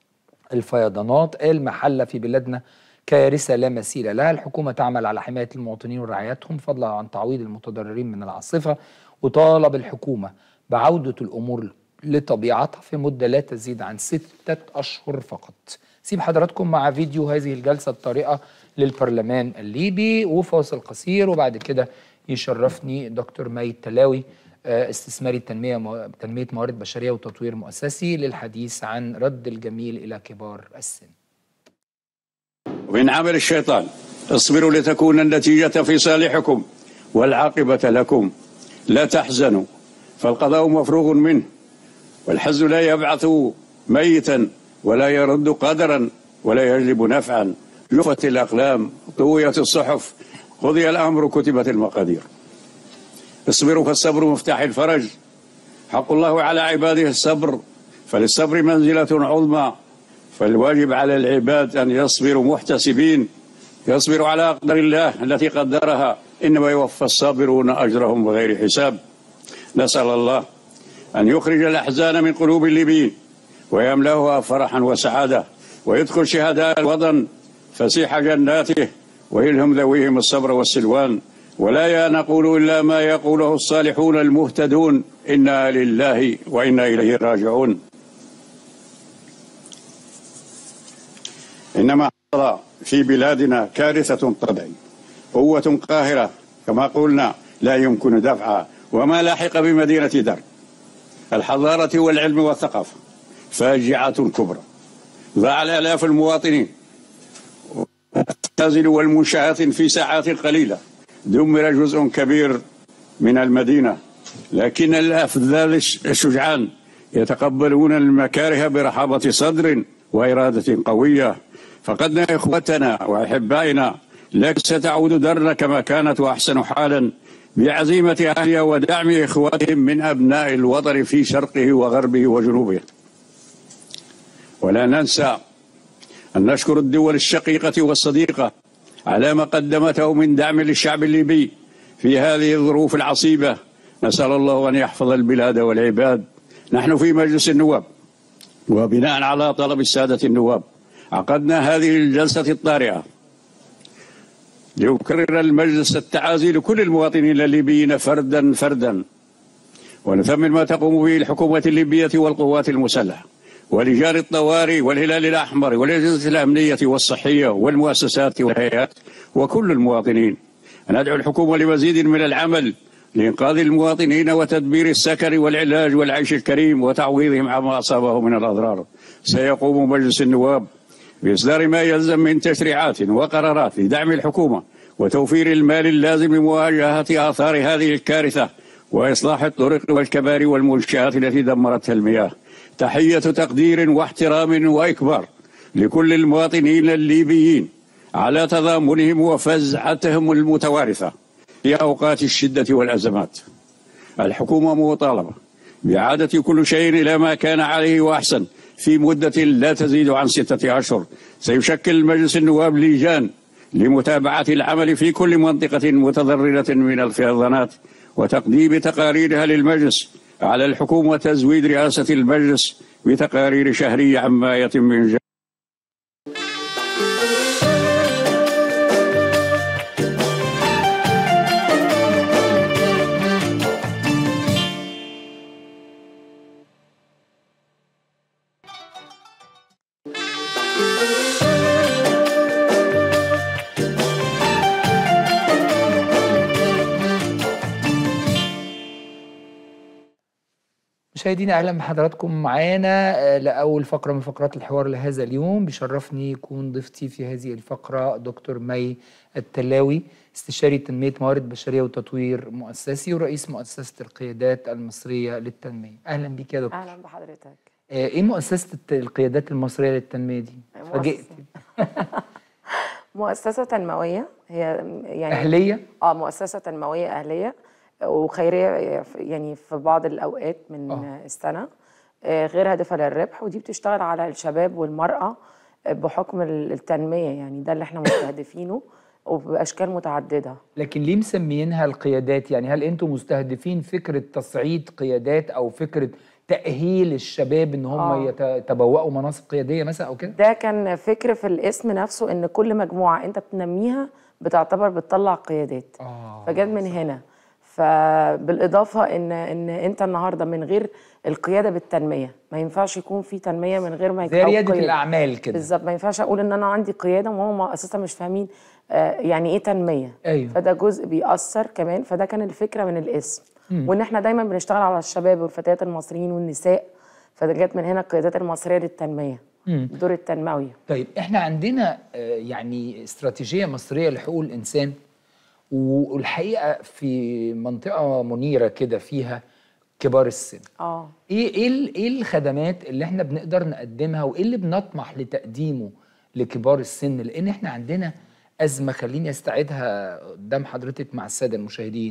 الفيضانات قال محل في بلادنا كارثة لا مثيل لها الحكومة تعمل على حماية المواطنين ورعايتهم فضلا عن تعويض المتضررين من العاصفة وطالب الحكومة بعودة الأمور لطبيعتها في مدة لا تزيد عن ستة أشهر فقط سيب حضراتكم مع فيديو هذه الجلسة الطارئة للبرلمان الليبي وفاصل قصير وبعد كده يشرفني دكتور مي التلاوي آه، استثماري التنمية مو- تنمية موارد بشرية وتطوير مؤسسي للحديث عن رد الجميل إلى كبار السن ومن عمل الشيطان اصبروا لتكون النتيجة في صالحكم والعاقبة لكم لا تحزنوا فالقضاء مفروغ منه والحزن لا يبعث ميتا ولا يرد قدرا ولا يجلب نفعا جفت الأقلام طويت الصحف قضي الأمر كتبت المقادير اصبروا فالصبر مفتاح الفرج حق الله على عباده الصبر فللصبر منزلة عظمى فالواجب على العباد أن يصبروا محتسبين يصبروا على أقدار الله التي قدرها إنما يوفى الصابرون أجرهم بغير حساب نسأل الله أن يخرج الأحزان من قلوب الليبيين ويملأها فرحا وسعادة ويدخل شهداء الوطن فسيح جناته ويلهم ذويهم الصبر والسلوان ولا نقول إلا ما يقوله الصالحون المهتدون إنا لله وإنا إليه راجعون إنما حصل في بلادنا كارثة طبع قوة قاهرة كما قلنا لا يمكن دفعها وما لاحق بمدينة درب الحضارة والعلم والثقافة فاجعة كبرى ضاع الآلاف المواطنين والمنازل والمنشآت في ساعات قليلة دمر جزء كبير من المدينة لكن الأفذال الشجعان يتقبلون المكاره برحابة صدر وإرادة قوية فقدنا إخوتنا وأحبائنا لك ستعود درنا كما كانت وأحسن حالا بعزيمة أهلها ودعم إخواتهم من أبناء الوطن في شرقه وغربه وجنوبه ولا ننسى أن نشكر الدول الشقيقة والصديقة على ما قدمته من دعم للشعب الليبي في هذه الظروف العصيبة نسأل الله أن يحفظ البلاد والعباد نحن في مجلس النواب وبناء على طلب السادة النواب عقدنا هذه الجلسة الطارئة ليكرر المجلس التعازي لكل المواطنين الليبيين فردا فردا ونثمن ما تقوم به الحكومة الليبية والقوات المسلحة ولجان الطوارئ والهلال الأحمر والأجهزة الأمنية والصحية والمؤسسات والهيئات وكل المواطنين ندعو الحكومة لمزيد من العمل لإنقاذ المواطنين وتدبير السكن والعلاج والعيش الكريم وتعويضهم عما أصابهم من الأضرار سيقوم مجلس النواب بإصدار ما يلزم من تشريعات وقرارات لدعم الحكومة وتوفير المال اللازم لمواجهة آثار هذه الكارثة وإصلاح الطرق والكباري والمنشآت التي دمرتها المياه تحية تقدير واحترام وإكبار لكل المواطنين الليبيين على تضامنهم وفزعتهم المتوارثة في أوقات الشدة والأزمات الحكومة مطالبة بإعادة كل شيء إلى ما كان عليه وأحسن في مدة لا تزيد عن ستة أشهر سيشكل مجلس النواب لجان لمتابعة العمل في كل منطقة متضررة من الفيضانات وتقديم تقاريرها للمجلس على الحكومة تزويد رئاسة المجلس بتقارير شهرية عما يتم من مشاهدينا اهلا بحضراتكم معانا آه، لاول فقره من فقرات الحوار لهذا اليوم بيشرفني يكون ضيفتي في هذه الفقره دكتور مي التلاوي استشاري تنميه موارد بشريه وتطوير مؤسسي ورئيس مؤسسه القيادات المصريه للتنميه اهلا بيك يا دكتور اهلا بحضرتك آه، ايه مؤسسه الت- القيادات المصريه للتنميه دي مؤسسة. فاجئت مؤسسه تنمويه هي يعني اهليه اه مؤسسه تنمويه اهليه وخيريه يعني في بعض الاوقات من آه. السنه آه، غير هادفه للربح ودي بتشتغل على الشباب والمراه بحكم التنميه يعني ده اللي احنا مستهدفينه وباشكال متعدده لكن ليه مسميينها القيادات يعني هل انتم مستهدفين فكره تصعيد قيادات او فكره تاهيل الشباب ان هم آه. يتبوأوا مناصب قياديه مثلا او كده ده كان فكر في الاسم نفسه ان كل مجموعه انت بتنميها بتعتبر بتطلع قيادات اه فجت من هنا فبالاضافه ان ان انت النهارده من غير القياده بالتنميه ما ينفعش يكون في تنميه من غير ما زي يكون رياده قيادة. الاعمال كده بالظبط ما ينفعش اقول ان انا عندي قياده وهم اساسا مش فاهمين آه، يعني ايه تنميه ايوه فده جزء بيأثر كمان فده كان الفكره من الاسم وان احنا دايما بنشتغل على الشباب والفتيات المصريين والنساء فده جت من هنا القيادات المصريه للتنميه مم. الدور التنموي طيب احنا عندنا آه، يعني استراتيجيه مصريه لحقوق الانسان والحقيقه في منطقه منيره كده فيها كبار السن اه ايه ايه ال- ايه الخدمات اللي احنا بنقدر نقدمها وايه اللي بنطمح لتقديمه لكبار السن لان احنا عندنا ازمه خليني استعيدها قدام حضرتك مع الساده المشاهدين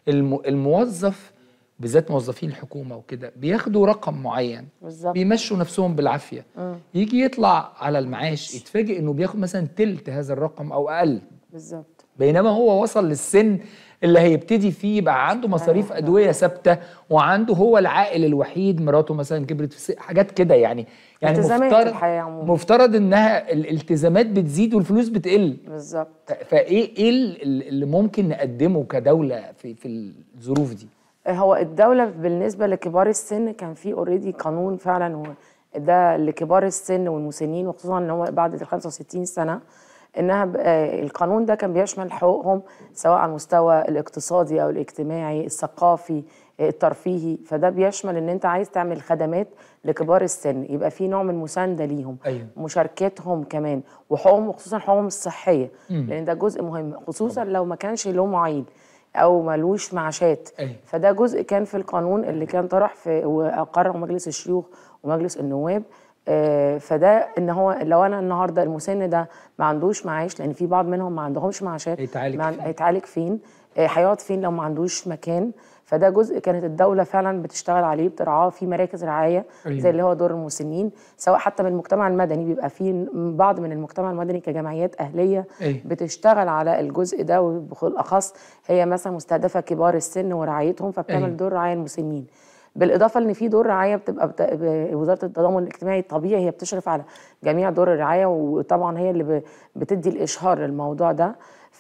الم... الموظف بالذات موظفين الحكومه وكده بياخدوا رقم معين بالظبط بيمشوا نفسهم بالعافيه يجي يطلع على المعاش يتفاجئ انه بياخد مثلا تلت هذا الرقم او اقل بالظبط بينما هو وصل للسن اللي هيبتدي فيه يبقى عنده مصاريف ادويه ثابته وعنده هو العائل الوحيد مراته مثلا كبرت في السن حاجات كده يعني يعني التزامات مفترض الحياة عموما. مفترض انها الالتزامات بتزيد والفلوس بتقل بالظبط ف- فايه ايه ال- اللي ممكن نقدمه كدوله في في الظروف دي هو الدولة بالنسبة لكبار السن كان في اوريدي قانون فعلا و- ده لكبار السن والمسنين وخصوصا ان هو بعد ال 65 سنة انها ب- آه، القانون ده كان بيشمل حقوقهم سواء على المستوى الاقتصادي او الاجتماعي الثقافي آه، الترفيهي فده بيشمل ان انت عايز تعمل خدمات لكبار السن يبقى في نوع من المسانده ليهم أيوة. مشاركتهم كمان وحقوقهم وخصوصا حقوقهم الصحيه لان ده جزء مهم خصوصا لو ما كانش له معيد او ملوش معاشات أيوة. فده جزء كان في القانون اللي كان طرح في واقره مجلس الشيوخ ومجلس النواب آه، فده ان هو لو انا النهارده المسن ده ما عندوش معاش لان في بعض منهم ما عندهمش معاشات هيتعالج ما عن- فين؟ هيتعالج فين آه، هيقعد فين لو ما عندوش مكان فده جزء كانت الدوله فعلا بتشتغل عليه بترعاه في مراكز رعايه أيوة. زي اللي هو دور المسنين سواء حتى من المجتمع المدني بيبقى في بعض من المجتمع المدني كجمعيات اهليه أيوة. بتشتغل على الجزء ده وبالاخص هي مثلا مستهدفه كبار السن ورعايتهم فبتعمل أيوة. دور رعايه المسنين بالاضافه ان في دور رعايه بتبقى بت... ب- وزاره التضامن الاجتماعي الطبيعي هي بتشرف على جميع دور الرعايه وطبعا هي اللي ب... بتدي الاشهار للموضوع ده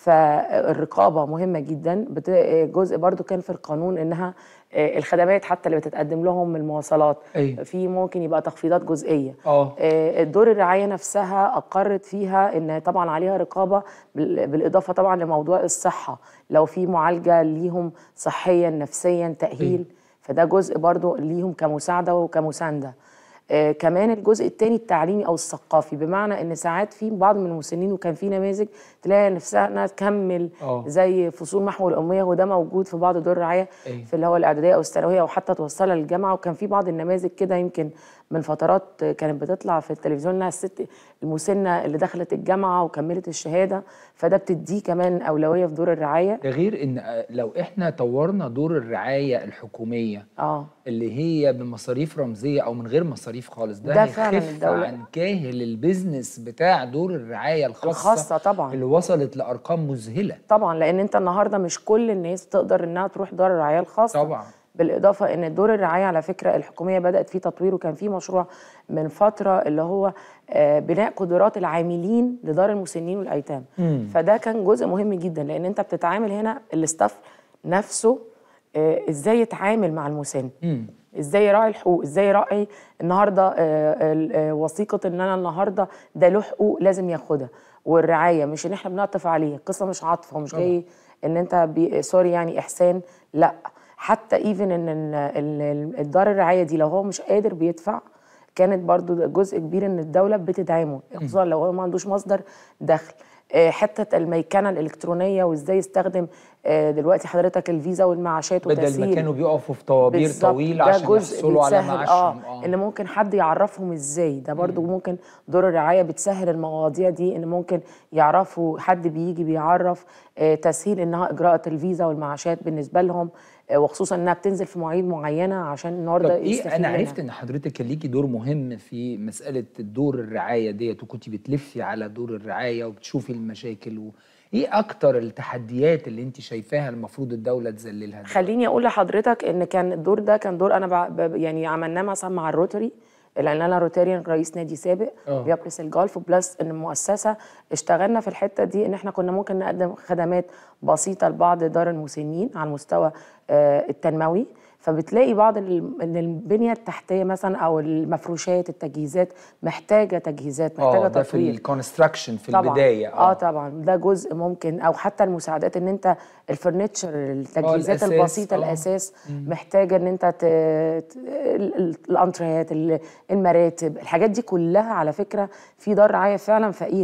فالرقابه مهمه جدا بت... جزء برضو كان في القانون انها آه، الخدمات حتى اللي بتتقدم لهم من المواصلات أيوة. في ممكن يبقى تخفيضات جزئيه اه آه، الدور الرعاية نفسها أقرت فيها إن طبعا عليها رقابة بال- بالإضافة طبعا لموضوع الصحة لو في معالجة ليهم صحيا نفسيا تأهيل فده جزء برضو ليهم كمساعدة وكمساندة آه كمان الجزء الثاني التعليمي او الثقافي بمعنى ان ساعات في بعض من المسنين وكان في نماذج تلاقي نفسها انها تكمل آه. زي فصول محو الاميه وده موجود في بعض دور الرعايه أيوة. في اللي هو الاعداديه او الثانويه او حتى توصلها للجامعه وكان في بعض النماذج كده يمكن من فترات كانت بتطلع في التلفزيون انها الست المسنه اللي دخلت الجامعه وكملت الشهاده فده بتديه كمان اولويه في دور الرعايه ده غير ان آه، لو احنا طورنا دور الرعايه الحكوميه اه اللي هي بمصاريف رمزيه او من غير مصاريف خالص ده, ده فعلا هيخف الدولة. عن كاهل البيزنس بتاع دور الرعايه الخاصه الخاصة طبعاً. اللي وصلت لارقام مذهله طبعا لان انت النهارده مش كل الناس تقدر انها تروح دار الرعايه الخاصه طبعا بالاضافه ان دور الرعايه على فكره الحكوميه بدات فيه تطوير وكان في مشروع من فتره اللي هو آه، بناء قدرات العاملين لدار المسنين والايتام مم. فده كان جزء مهم جدا لان انت بتتعامل هنا الاستاف نفسه آه، ازاي يتعامل مع المسن مم. ازاي يراعي الحقوق ازاي يراعي النهارده آه، ال- آه، وثيقه ان انا النهارده ده له حقوق لازم ياخدها والرعايه مش ان احنا بنعطف عليه القصه مش عطف ومش جاي ان انت بي سوري يعني احسان لا حتى ايفن ان ال- ال- الدار الرعايه دي لو هو مش قادر بيدفع كانت برضو ده جزء كبير ان الدوله بتدعمه خصوصا لو هو ما عندوش مصدر دخل آه، حته الميكنه الالكترونيه وازاي يستخدم آه، دلوقتي حضرتك الفيزا والمعاشات بدل ما وتسهيل كانوا بيقفوا في طوابير بالظبط. طويله ده عشان جزء يحصلوا على بيتسهل- معاشهم اه ان ممكن حد يعرفهم ازاي ده برضو ممكن دور الرعايه بتسهل المواضيع دي ان ممكن يعرفوا حد بيجي بيعرف آه تسهيل انها اجراءات الفيزا والمعاشات بالنسبه لهم آه وخصوصا انها بتنزل في مواعيد معينه عشان طب النهارده ايه يستفيد انا منها. عرفت ان حضرتك كان ليكي دور مهم في مساله الدور الرعايه ديت وكنت بتلفي على دور الرعايه وبتشوفي المشاكل و... ايه اكتر التحديات اللي انت شايفاها المفروض الدوله تذللها دلوقتي؟ خليني اقول لحضرتك ان كان الدور ده كان دور انا بع- ب- يعني عملناه مثلا مع الروتري لان انا روتاريان رئيس نادي سابق آه. بيبرس الجولف بلس ان المؤسسه اشتغلنا في الحته دي ان احنا كنا ممكن نقدم خدمات بسيطه لبعض دار المسنين على المستوى آه، التنموي فبتلاقي بعض ال- ان البنيه التحتيه مثلا او المفروشات التجهيزات محتاجه تجهيزات محتاجه اه ده في تطوير الكونستراكشن في طبعا البدايه اه طبعا ده جزء ممكن او حتى المساعدات ان انت الفرنتشر التجهيزات الأساس، البسيطه آه. الاساس محتاجه ان انت ت... ت... ال- ال- الانتريات ال- المراتب الحاجات دي كلها على فكره في دار رعايه فعلا فقيره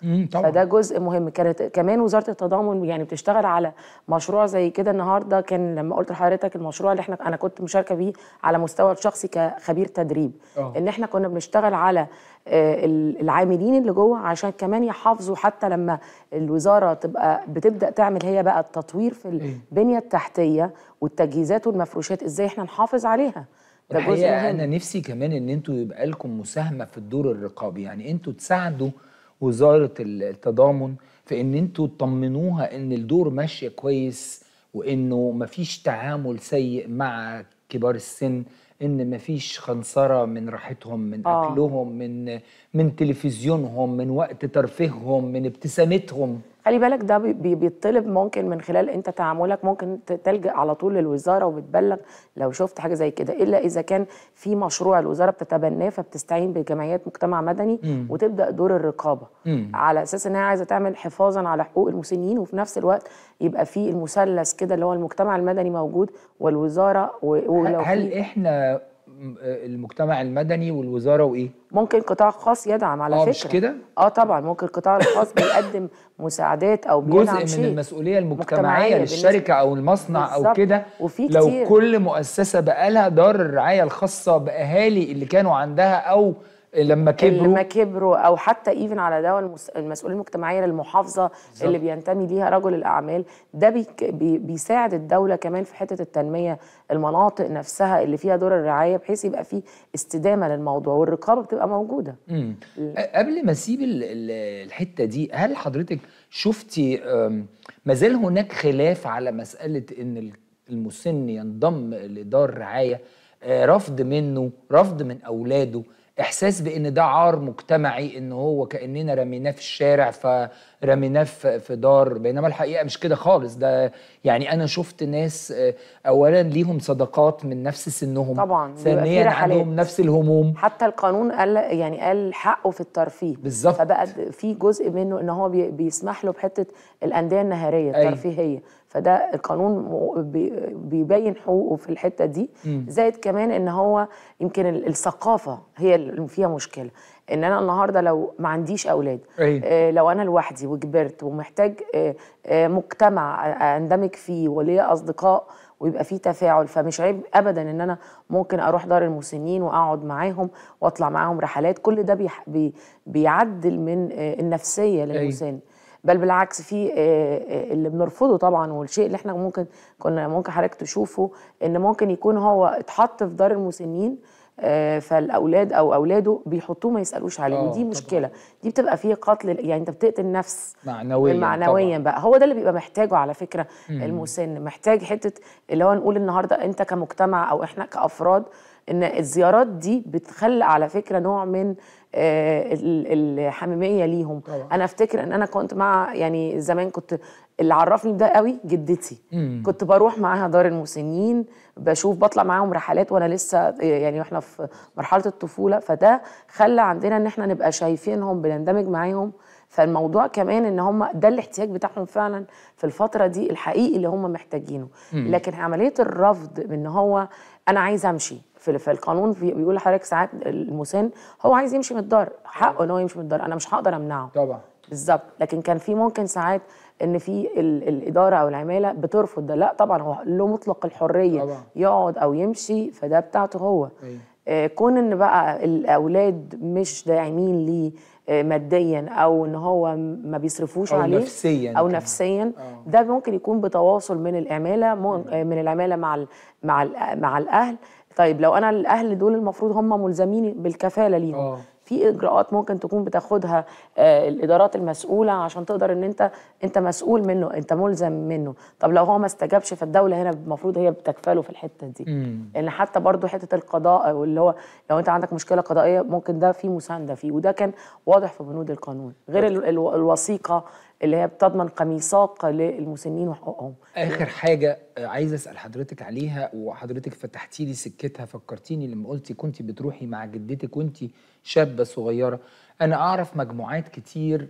مم، طبعا فده جزء مهم كانت كمان وزاره التضامن يعني بتشتغل على مشروع زي كده النهارده كان لما قلت لحضرتك المشروع اللي احنا انا كنت مشاركه بيه على مستوى الشخصي كخبير تدريب آه. ان احنا كنا بنشتغل على آه، ال- العاملين اللي جوه عشان كمان يحافظوا حتى لما الوزاره تبقى بتبدا تعمل هي بقى التطوير في البنيه التحتيه والتجهيزات والمفروشات ازاي احنا نحافظ عليها ده جزء الحقيقه مهم انا نفسي كمان ان انتوا يبقى لكم مساهمه في الدور الرقابي يعني انتوا تساعدوا وزاره التضامن في ان انتوا تطمنوها ان الدور ماشيه كويس وانه مفيش تعامل سيء مع كبار السن ان مفيش خنصره من راحتهم من آه. اكلهم من من تلفزيونهم من وقت ترفيههم من ابتسامتهم خلي بالك ده بي- بي- بيطلب ممكن من خلال انت تعاملك ممكن ت- تلجأ على طول للوزاره وبتبلغ لو شفت حاجه زي كده الا اذا كان في مشروع الوزاره بتتبناه فبتستعين بجمعيات مجتمع مدني مم. وتبدا دور الرقابه مم. على اساس انها عايزه تعمل حفاظا على حقوق المسنين وفي نفس الوقت يبقى في المثلث كده اللي هو المجتمع المدني موجود والوزاره و- ولو هل في احنا م- المجتمع المدني والوزاره وايه؟ ممكن قطاع خاص يدعم على آه، فكره مش كده؟ اه طبعا ممكن القطاع الخاص بيقدم مساعدات او بيدعم جزء من شيء. المسؤوليه المجتمعيه مجتمعية للشركه او المصنع او بالظبط. كده وفي لو كتير. كل مؤسسه بقى لها دار الرعايه الخاصه باهالي اللي كانوا عندها او لما كبروا لما كبروا او حتى ايفن على ده المس- المسؤوليه المجتمعيه للمحافظه بالظبط. اللي بينتمي ليها رجل الاعمال ده بيك بي بيساعد الدوله كمان في حته التنميه المناطق نفسها اللي فيها دور الرعايه بحيث يبقى في استدامه للموضوع والرقابه بتبقى موجوده مم. أ- قبل ما اسيب ال- ال- الحته دي هل حضرتك شفتي أم، ما زال هناك خلاف على مساله ان ال- المسن ينضم لدار رعايه آه، رفض منه رفض من اولاده احساس بان ده عار مجتمعي ان هو كاننا رميناه في الشارع فرميناه في في دار بينما الحقيقه مش كده خالص ده يعني انا شفت ناس آه، اولا ليهم صداقات من نفس سنهم طبعا، بيبقى في ثانيا رحلات. عندهم نفس الهموم حتى القانون قال يعني قال حقه في الترفيه بالظبط. فبقى د- في جزء منه ان هو بي بيسمح له بحته الانديه النهاريه أيوة. الترفيهيه فده القانون م- بي- بيبين حقوقه في الحته دي مم. زائد كمان ان هو يمكن ال- الثقافه هي اللي فيها مشكله ان انا النهارده لو ما عنديش اولاد أيوة. آه لو انا لوحدي وكبرت ومحتاج آه آه مجتمع اندمج فيه وليا اصدقاء ويبقى فيه تفاعل فمش عيب ابدا ان انا ممكن اروح دار المسنين واقعد معاهم واطلع معاهم رحلات كل ده بيح بي بيعدل من آه النفسيه للمسن بل بالعكس في آه، آه، اللي بنرفضه طبعا والشيء اللي احنا ممكن كنا ممكن حضرتك تشوفه ان ممكن يكون هو اتحط في دار المسنين آه، فالاولاد او اولاده بيحطوه ما يسالوش عليه آه، ودي طبعاً. مشكله دي بتبقى فيه قتل يعني انت بتقتل نفس معنويا معنويا طبعاً. بقى هو ده اللي بيبقى محتاجه على فكره مم. المسن محتاج حته اللي هو نقول النهارده انت كمجتمع او احنا كافراد ان الزيارات دي بتخلق على فكره نوع من آه، ال- الحميميه ليهم طبعاً. انا افتكر ان انا كنت مع يعني زمان كنت اللي عرفني بده قوي جدتي مم. كنت بروح معاها دار المسنين بشوف بطلع معاهم رحلات وانا لسه يعني واحنا في مرحله الطفوله فده خلى عندنا ان احنا نبقى شايفينهم بنندمج معاهم فالموضوع كمان ان هم ده الاحتياج بتاعهم فعلا في الفتره دي الحقيقي اللي هم محتاجينه مم. لكن عمليه الرفض ان هو انا عايز امشي في في القانون في بيقول لحضرتك ساعات المسن هو عايز يمشي من الدار حقه ان هو يمشي من الدار انا مش هقدر امنعه طبعا بالظبط لكن كان في ممكن ساعات ان في ال- الاداره او العماله بترفض ده لا طبعا هو له مطلق الحريه طبعا. يقعد او يمشي فده بتاعته هو أيوة. آه، كون ان بقى الاولاد مش داعمين ليه آه، ماديا او ان هو م- ما بيصرفوش أو عليه نفسياً او كمان. نفسيا آه. ده ممكن يكون بتواصل من العماله مو- آه، من العماله مع ال مع ال مع الاهل طيب لو انا الاهل دول المفروض هم ملزمين بالكفاله ليهم آه. في اجراءات ممكن تكون بتاخدها آه، الادارات المسؤوله عشان تقدر ان انت انت مسؤول منه انت ملزم منه طب لو هو ما استجابش فالدوله هنا المفروض هي بتكفله في الحته دي مم. لان حتى برضو حته القضاء واللي هو لو انت عندك مشكله قضائيه ممكن ده في مسانده فيه وده كان واضح في بنود القانون غير ال- ال- الوثيقه اللي هي بتضمن كميثاق للمسنين وحقوقهم اخر حاجه آه، عايز اسال حضرتك عليها وحضرتك فتحتي لي سكتها فكرتيني لما قلتي كنت بتروحي مع جدتك وانت شابه صغيره انا اعرف مجموعات كتير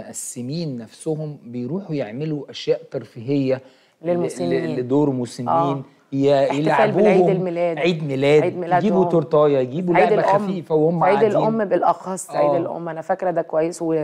مقسمين نفسهم بيروحوا يعملوا اشياء ترفيهيه ل- للمسنين. ل- لدور مسنين آه. يا احتفال يلعبوهم بالعيد الميلاد. عيد ميلاد, عيد ميلادهم. يجيبوا تورتايه يجيبوا عيد لعبه الأم خفيفه وهم في عيد قاعدين الام بالاخص عيد آه. الام انا فاكره ده كويس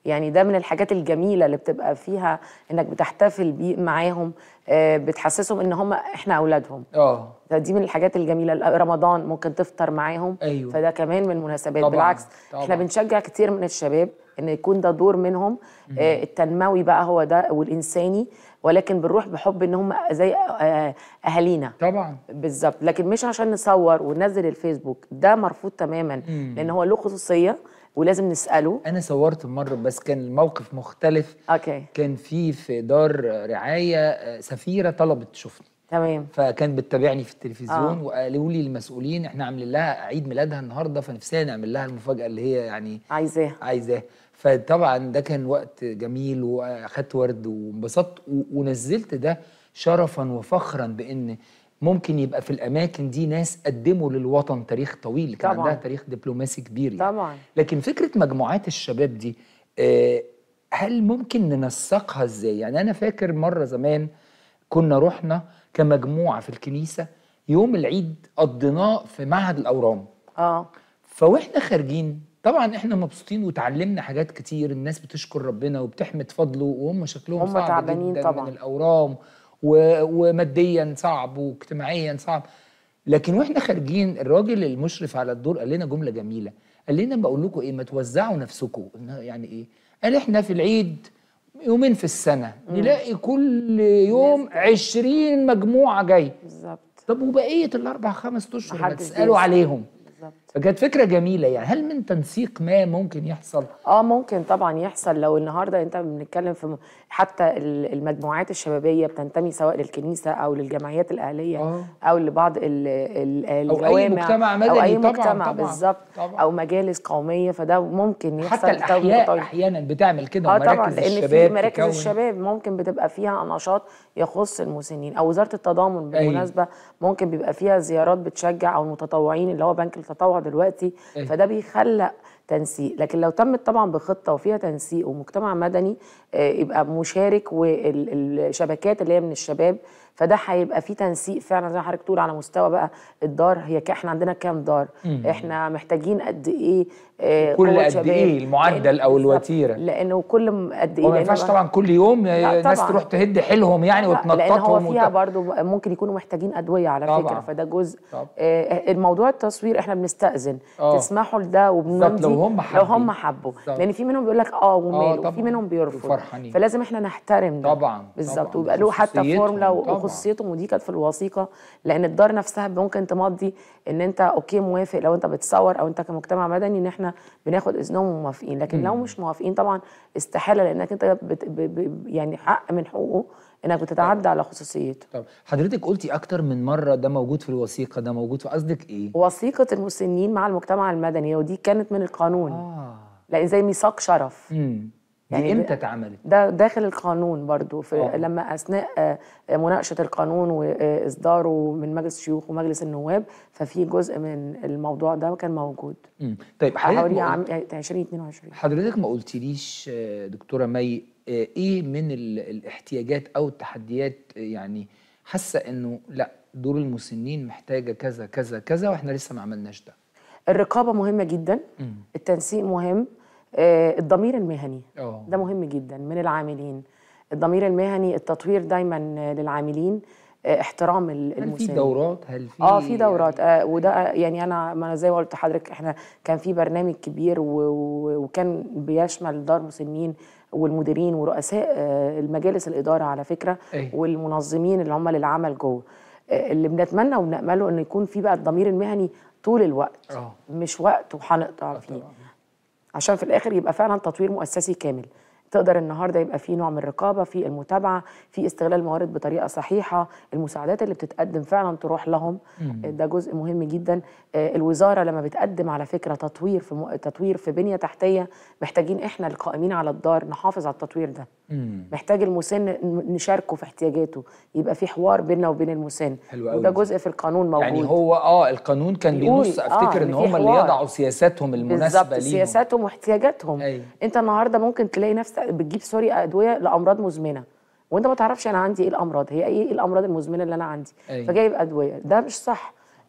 يعني ده من الحاجات الجميله اللي بتبقى فيها انك بتحتفل بيه معاهم آه، بتحسسهم ان هم احنا اولادهم اه فدي من الحاجات الجميله رمضان ممكن تفطر معاهم أيوة. فده كمان من المناسبات طبعاً، بالعكس طبعاً. احنا بنشجع كتير من الشباب ان يكون ده دور منهم آه، التنموي بقى هو ده والانساني ولكن بنروح بحب ان هم زي آه، اهالينا طبعا بالظبط لكن مش عشان نصور وننزل الفيسبوك ده مرفوض تماما لان هو له خصوصيه ولازم نساله انا صورت مره بس كان الموقف مختلف اوكي كان في في دار رعايه آه، سفيره طلبت تشوفني تمام فكانت بتتابعني في التلفزيون آه. وقالوا لي المسؤولين احنا عاملين لها عيد ميلادها النهارده فنفسنا نعمل لها المفاجاه اللي هي يعني عايزاه عايزاه فطبعا ده كان وقت جميل واخدت ورد وانبسطت و- ونزلت ده شرفا وفخرا بان ممكن يبقى في الاماكن دي ناس قدموا للوطن تاريخ طويل كان طبعاً. عندها تاريخ دبلوماسي كبير يعني. طبعا لكن فكره مجموعات الشباب دي آه، هل ممكن ننسقها ازاي يعني انا فاكر مره زمان كنا رحنا كمجموعه في الكنيسه يوم العيد قضيناه في معهد الاورام اه فواحنا خارجين طبعا احنا مبسوطين وتعلمنا حاجات كتير الناس بتشكر ربنا وبتحمد فضله وهم شكلهم هم صعب تعبانين جدا طبعاً. من الاورام و... وماديا صعب واجتماعيا صعب لكن واحنا خارجين الراجل المشرف على الدور قال لنا جمله جميله قال لنا بقول لكم ايه ما توزعوا نفسكم قلنا يعني ايه قال احنا في العيد يومين في السنه نلاقي كل يوم عشرين مجموعه جاي بالظبط طب وبقيه الاربع خمس اشهر ما محدش تسالوا بيسأل. عليهم بالظبط فكانت فكره جميله يعني هل من تنسيق ما ممكن يحصل اه ممكن طبعا يحصل لو النهارده انت بنتكلم في م- حتى ال- المجموعات الشبابيه بتنتمي سواء للكنيسه او للجمعيات الاهليه آه. او لبعض ال ال أو أي الجوامع مجتمع او مدني اي طبعاً، مجتمع طبعاً، بالظبط طبعاً. او مجالس قوميه فده ممكن يحصل حتى بتوجيه الاحياء طويل. احيانا بتعمل كده اه ومراكز طبعا لان في الشباب مراكز تكون- الشباب ممكن بتبقى فيها نشاط يخص المسنين او وزاره التضامن بالمناسبه ممكن بيبقى فيها زيارات بتشجع او المتطوعين اللي هو بنك التطوع دلوقتي أيوة. فده بيخلق تنسيق لكن لو تمت طبعا بخطه وفيها تنسيق ومجتمع مدني آه، يبقى مشارك والشبكات اللي هي من الشباب فده هيبقى فيه تنسيق فعلا زي ما حضرتك تقول على مستوى بقى الدار هي ك- احنا عندنا كام دار احنا محتاجين قد ايه آه، كل قوة قد شباب. إيه المعدل أو بالظبط. الوتيرة. لانه كل م- قد ايه وما لأن ينفعش بقى- طبعا كل يوم لا ناس طبعاً. تروح تهد حيلهم يعني لا، لان هو وتنططهم فيها وت... برضو ممكن يكونوا محتاجين ادويه على طبعاً. فكره فده جزء طبعاً. آه الموضوع التصوير احنا بنستاذن آه. تسمحوا لده وبنمضي بالظبط، لو هم لو حابين. هم حبوا بالظبط. لان في منهم بيقول لك اه وماله طبعاً. وفي منهم بيرفض وفرحانين. فلازم احنا نحترم ده طبعاً، بالظبط طبعاً. ويبقى له حتى خصوصيتهم فورمولا طبعاً. وخصوصيتهم ودي كانت في الوثيقه لان الدار نفسها ممكن تمضي ان انت اوكي موافق لو انت بتصور او انت كمجتمع مدني ان احنا بناخد اذنهم وموافقين لكن لو مش موافقين طبعا استحاله لانك انت بت ب ب يعني حق من حقوقه انك بتتعدى على خصوصيته طب حضرتك قلتي اكتر من مره ده موجود في الوثيقه ده موجود في قصدك ايه وثيقه المسنين مع المجتمع المدني ودي كانت من القانون اه لان زي ميثاق شرف امم دي يعني امتى ده- اتعملت ده داخل القانون برضو في آه. لما اثناء آه، مناقشه القانون واصداره من مجلس الشيوخ ومجلس النواب ففي جزء من الموضوع ده كان موجود مم. طيب حضرتك حوالي ما عام قلت- 2022 حضرتك ما قلتليش آه، دكتوره مي آه، ايه من ال- الاحتياجات او التحديات آه، يعني حاسه انه لا دور المسنين محتاجه كذا كذا كذا واحنا لسه ما عملناش ده الرقابه مهمه جدا التنسيق مهم آه، الضمير المهني اه ده مهم جدا من العاملين الضمير المهني التطوير دايما آه، للعاملين آه، احترام ال- هل في المسن دورات هل في اه في دورات يعني آه وده آه، يعني انا ما انا زي ما قلت لحضرتك احنا كان في برنامج كبير و- و- وكان بيشمل دار مسنين والمديرين ورؤساء آه، المجالس الاداره على فكره أيوة. والمنظمين اللي هم للعمل جوه آه، اللي بنتمنى وبنامله انه يكون في بقى الضمير المهني طول الوقت اه مش وقت وهنقطع فيه طبعاً. عشان في الاخر يبقى فعلا تطوير مؤسسي كامل تقدر النهارده يبقى في نوع من الرقابه في المتابعه في استغلال الموارد بطريقه صحيحه المساعدات اللي بتتقدم فعلا تروح لهم ده جزء مهم جدا آه، الوزاره لما بتقدم على فكره تطوير في م... تطوير في بنيه تحتيه محتاجين احنا القائمين على الدار نحافظ على التطوير ده مم. محتاج المسن ن- نشاركه في احتياجاته يبقى في حوار بيننا وبين المسن حلو أوي وده دي. جزء في القانون موجود يعني هو اه القانون كان بيقول بينص آه، افتكر إن ان في هم اللي حوار. يضعوا سياساتهم المناسبه بالظبط ليهم سياساتهم واحتياجاتهم أيوة. انت النهارده ممكن تلاقي نفسك بتجيب سوري ادويه لامراض مزمنه وانت ما تعرفش انا عندي ايه الامراض هي ايه الامراض المزمنه اللي انا عندي أيوة. فجايب ادويه ده مش صح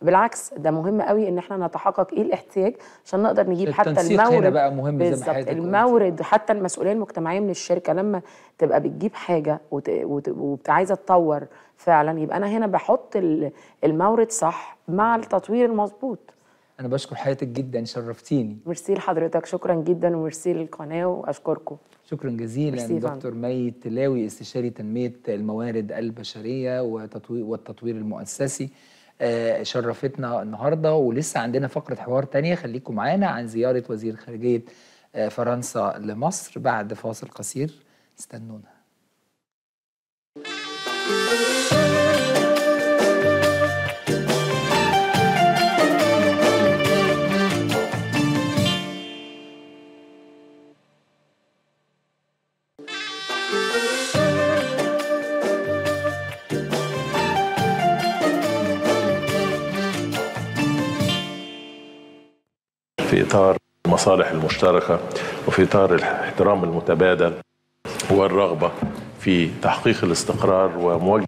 بالعكس ده مهم قوي ان احنا نتحقق ايه الاحتياج عشان نقدر نجيب حتى التنسيق هنا المورد بقى مهم زي ما بالظبط حضرتك قلتي. المورد حتى المسؤوليه المجتمعيه من الشركه لما تبقى بتجيب حاجه وت... وت... وبت- عايزه تطور فعلا يبقى انا هنا بحط ال- المورد صح مع التطوير المظبوط انا بشكر حضرتك جدا شرفتيني ميرسي لحضرتك شكرا جدا وميرسي للقناه واشكركم شكرا جزيلا ميرسي يا فندم. دكتور مي تلاوي استشاري تنميه الموارد البشريه وتطوير والتطوير المؤسسي آه، شرفتنا النهارده ولسه عندنا فقره حوار تانية خليكم معانا عن زياره وزير خارجيه آه، فرنسا لمصر بعد فاصل قصير استنونا في إطار المصالح المشتركة وفي إطار الاحترام المتبادل والرغبة في تحقيق الاستقرار ومواجهة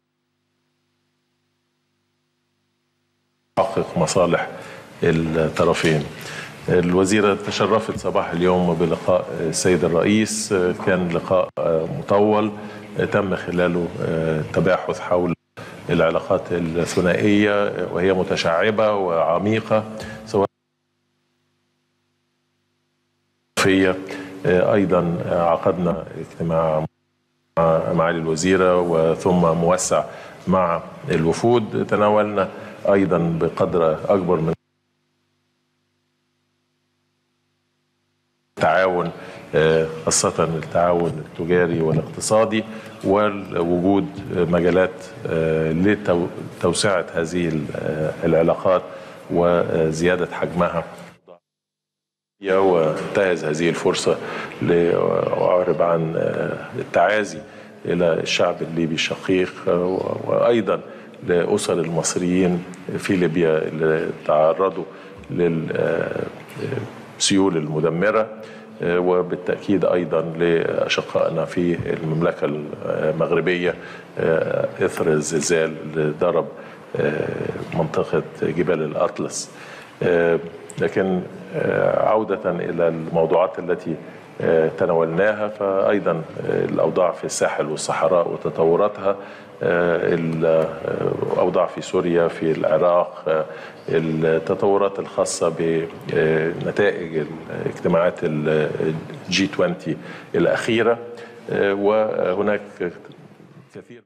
تحقق مصالح الطرفين الوزيرة تشرفت صباح اليوم بلقاء السيد الرئيس كان لقاء مطول تم خلاله التباحث حول العلاقات الثنائية وهي متشعبة وعميقة سواء فيا ايضا عقدنا اجتماع مع معالي الوزيره وثم موسع مع الوفود تناولنا ايضا بقدر اكبر من التعاون آه، خاصة التعاون التجاري والاقتصادي ووجود مجالات آه، لتوسعة هذه ال- آه، العلاقات وزيادة حجمها وانتهز هذه الفرصة لأعرب عن التعازي إلى الشعب الليبي الشقيق وأيضا لأسر المصريين في ليبيا اللي تعرضوا للسيول المدمرة وبالتأكيد أيضا لأشقائنا في المملكة المغربية إثر الزلزال اللي ضرب منطقة جبال الأطلس لكن عودة إلى الموضوعات التي تناولناها فأيضا الأوضاع في الساحل والصحراء وتطوراتها الأوضاع في سوريا في العراق التطورات الخاصة بنتائج اجتماعات الجي 20 الأخيرة وهناك كثير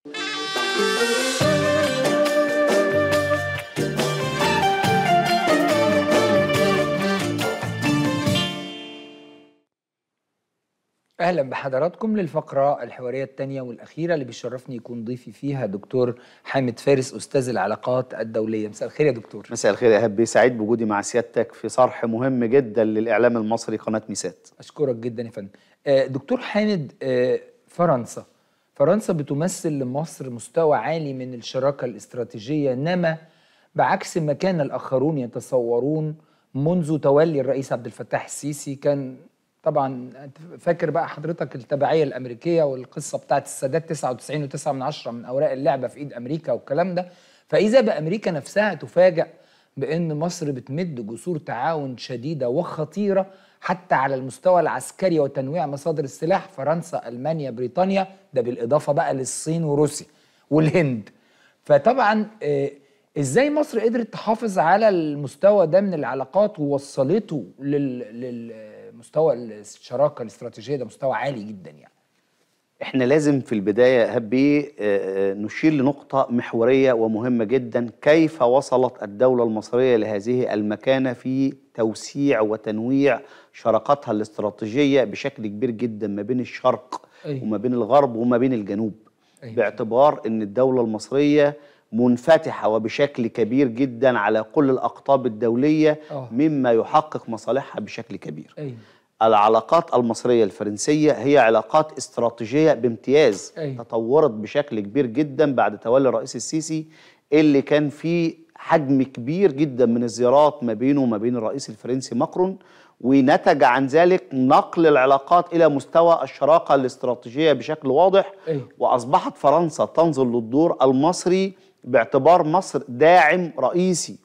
اهلا بحضراتكم للفقره الحواريه الثانيه والاخيره اللي بيشرفني يكون ضيفي فيها دكتور حامد فارس استاذ العلاقات الدوليه مساء الخير يا دكتور مساء الخير يا هبي سعيد بوجودي مع سيادتك في صرح مهم جدا للاعلام المصري قناه ميسات اشكرك جدا يا فندم آه، دكتور حامد آه، فرنسا فرنسا بتمثل لمصر مستوى عالي من الشراكه الاستراتيجيه نما بعكس ما كان الاخرون يتصورون منذ تولي الرئيس عبد الفتاح السيسي كان طبعا أنت فاكر بقى حضرتك التبعيه الامريكيه والقصه بتاعت السادات 99 و9 من عشرة من اوراق اللعبه في ايد امريكا والكلام ده فاذا بامريكا نفسها تفاجأ بان مصر بتمد جسور تعاون شديده وخطيره حتى على المستوى العسكري وتنويع مصادر السلاح فرنسا المانيا بريطانيا ده بالاضافه بقى للصين وروسيا والهند فطبعا آه، ازاي مصر قدرت تحافظ على المستوى ده من العلاقات ووصلته لل- للمستوى الشراكه الاستراتيجيه ده مستوى عالي جدا يعني احنا لازم في البدايه هبي آه، آه، نشير لنقطه محوريه ومهمه جدا كيف وصلت الدوله المصريه لهذه المكانه في توسيع وتنويع شراكاتها الاستراتيجيه بشكل كبير جدا ما بين الشرق أيوة. وما بين الغرب وما بين الجنوب أيوة. باعتبار ان الدوله المصريه منفتحه وبشكل كبير جدا على كل الاقطاب الدوليه آه. مما يحقق مصالحها بشكل كبير ايوه العلاقات المصرية الفرنسية هي علاقات استراتيجية بامتياز أيوة. تطورت بشكل كبير جدا بعد تولي الرئيس السيسي اللي كان فيه حجم كبير جدا من الزيارات ما بينه وما بين الرئيس الفرنسي ماكرون ونتج عن ذلك نقل العلاقات إلى مستوى الشراكة الاستراتيجية بشكل واضح أيوة. وأصبحت فرنسا تنظر للدور المصري باعتبار مصر داعم رئيسي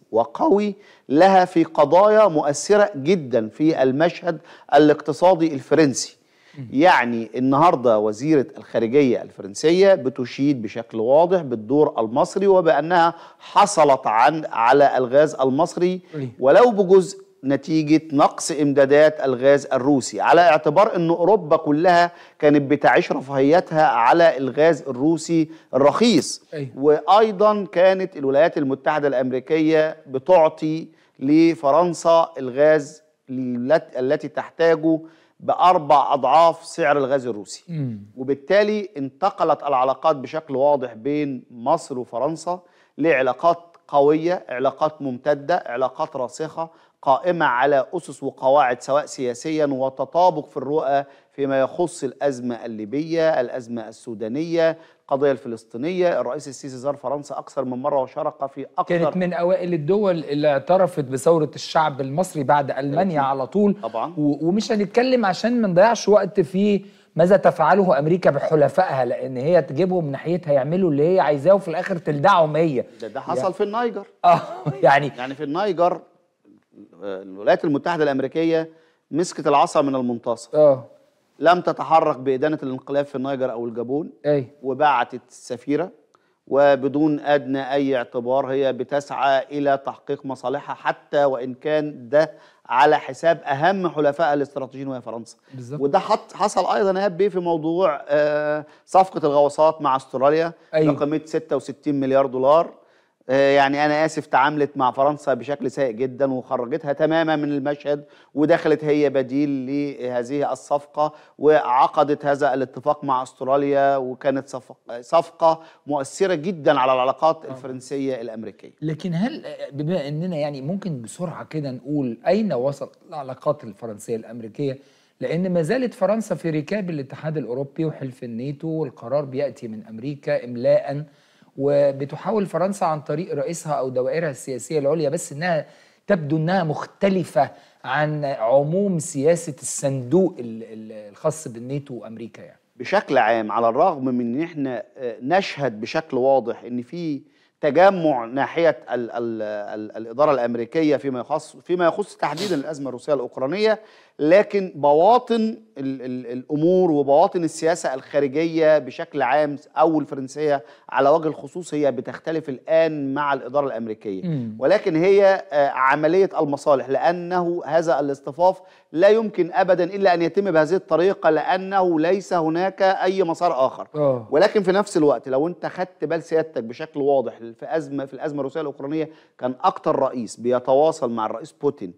وقوي لها في قضايا مؤثره جدا في المشهد الاقتصادي الفرنسي يعني النهارده وزيره الخارجيه الفرنسيه بتشيد بشكل واضح بالدور المصري وبانها حصلت عن على الغاز المصري أيه. ولو بجزء نتيجه نقص امدادات الغاز الروسي على اعتبار ان اوروبا كلها كانت بتعيش رفاهيتها على الغاز الروسي الرخيص أيه. وايضا كانت الولايات المتحده الامريكيه بتعطي لفرنسا الغاز الت- التي تحتاجه باربع اضعاف سعر الغاز الروسي مم. وبالتالي انتقلت العلاقات بشكل واضح بين مصر وفرنسا لعلاقات قويه علاقات ممتده علاقات راسخه قائمه على اسس وقواعد سواء سياسيا وتطابق في الرؤى فيما يخص الازمه الليبيه الازمه السودانيه القضيه الفلسطينيه الرئيس السيسي زار فرنسا اكثر من مره وشارك في اكثر كانت من اوائل الدول اللي اعترفت بثوره الشعب المصري بعد المانيا على طول طبعا و- ومش هنتكلم عشان ما نضيعش وقت في ماذا تفعله امريكا بحلفائها لان هي تجيبهم من ناحيتها يعملوا اللي هي عايزاه وفي الاخر تلدعهم هي ده, ده حصل في النيجر اه يعني يعني في النيجر آه، الولايات المتحده الامريكيه مسكت العصا من المنتصف اه لم تتحرك بإدانة الانقلاب في النيجر أو الجابون اي وبعتت السفيرة وبدون أدنى أي اعتبار هي بتسعى إلى تحقيق مصالحها حتى وإن كان ده على حساب أهم حلفائها الاستراتيجيين وهي فرنسا بالظبط وده حط حصل أيضا يا بيه في موضوع آه، صفقة الغواصات مع أستراليا أيوة. بقيمة 66 مليار دولار آه، يعني انا اسف تعاملت مع فرنسا بشكل سيء جدا وخرجتها تماما من المشهد ودخلت هي بديل لهذه الصفقه وعقدت هذا الاتفاق مع استراليا وكانت صفقه صفقه مؤثره جدا على العلاقات الفرنسيه الامريكيه لكن هل بما اننا يعني ممكن بسرعه كده نقول اين وصل العلاقات الفرنسيه الامريكيه لان ما زالت فرنسا في ركاب الاتحاد الاوروبي وحلف الناتو والقرار بياتي من امريكا املاء وبتحاول فرنسا عن طريق رئيسها او دوائرها السياسيه العليا بس انها تبدو انها مختلفه عن عموم سياسه الصندوق ال- ال- الخاص بالناتو وامريكا يعني بشكل عام على الرغم من ان احنا آه، نشهد بشكل واضح ان في تجمع ناحيه ال ال ال الاداره الامريكيه فيما يخص فيما يخص تحديدا الازمه الروسيه الاوكرانيه لكن بواطن ال ال الامور وبواطن السياسه الخارجيه بشكل عام او الفرنسيه على وجه الخصوص هي بتختلف الان مع الاداره الامريكيه مم. ولكن هي آه، عمليه المصالح لانه هذا الاصطفاف لا يمكن ابدا الا ان يتم بهذه الطريقه لانه ليس هناك اي مسار اخر اه ولكن في نفس الوقت لو انت خدت بال سيادتك بشكل واضح في ازمه في الازمه الروسيه الاوكرانيه كان اكتر رئيس بيتواصل مع الرئيس بوتين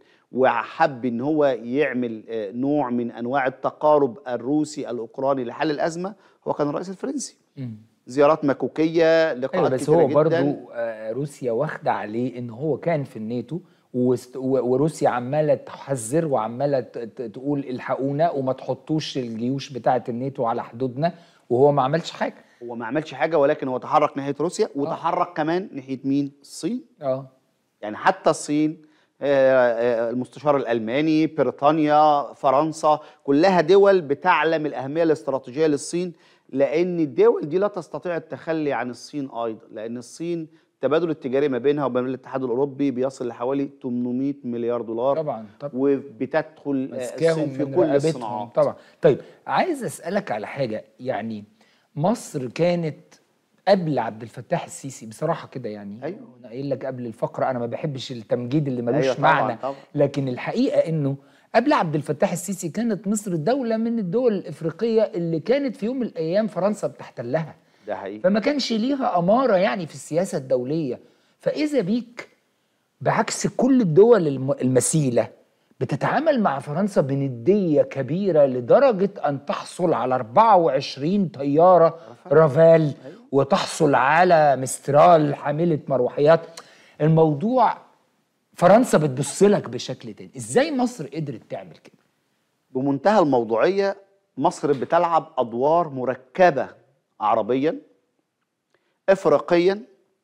وحب ان هو يعمل آه، نوع من انواع التقارب الروسي الاوكراني لحل الازمه هو كان الرئيس الفرنسي مم. زيارات مكوكيه ايوه لقاءات بس كتيرة هو جداً. برضو آه، روسيا واخده عليه ان هو كان في الناتو وست- و- وروسيا عماله تحذر وعماله ت- ت- تقول الحقونا وما تحطوش الجيوش بتاعه الناتو على حدودنا وهو ما عملش حاجه هو ما عملش حاجه ولكن هو تحرك ناحيه روسيا وتحرك كمان ناحيه مين الصين اه يعني حتى الصين آه، آه، المستشار الالماني بريطانيا فرنسا كلها دول بتعلم الاهميه الاستراتيجيه للصين لان الدول دي لا تستطيع التخلي عن الصين ايضا لان الصين التبادل التجاري ما بينها وبين الاتحاد الاوروبي بيصل لحوالي 800 مليار دولار طبعا طبعا وبتدخل آه، ماسكاهم الصين في من كل رقبتهم الصناعات طبعا طيب عايز اسالك على حاجه يعني مصر كانت قبل عبد الفتاح السيسي بصراحه كده يعني أيوة. انا قايل لك قبل الفقره انا ما بحبش التمجيد اللي ملوش أيوة طبعاً، معنى طبعاً. لكن الحقيقه انه قبل عبد الفتاح السيسي كانت مصر دوله من الدول الافريقيه اللي كانت في يوم من الايام فرنسا بتحتلها ده حقيقي فما كانش ليها اماره يعني في السياسه الدوليه فاذا بيك بعكس كل الدول الم- المثيله بتتعامل مع فرنسا بنديه كبيره لدرجه ان تحصل على 24 طياره رافال وتحصل على مسترال حامله مروحيات الموضوع فرنسا بتبص لك بشكل تاني ازاي مصر قدرت تعمل كده بمنتهى الموضوعيه مصر بتلعب ادوار مركبه عربيا افريقيا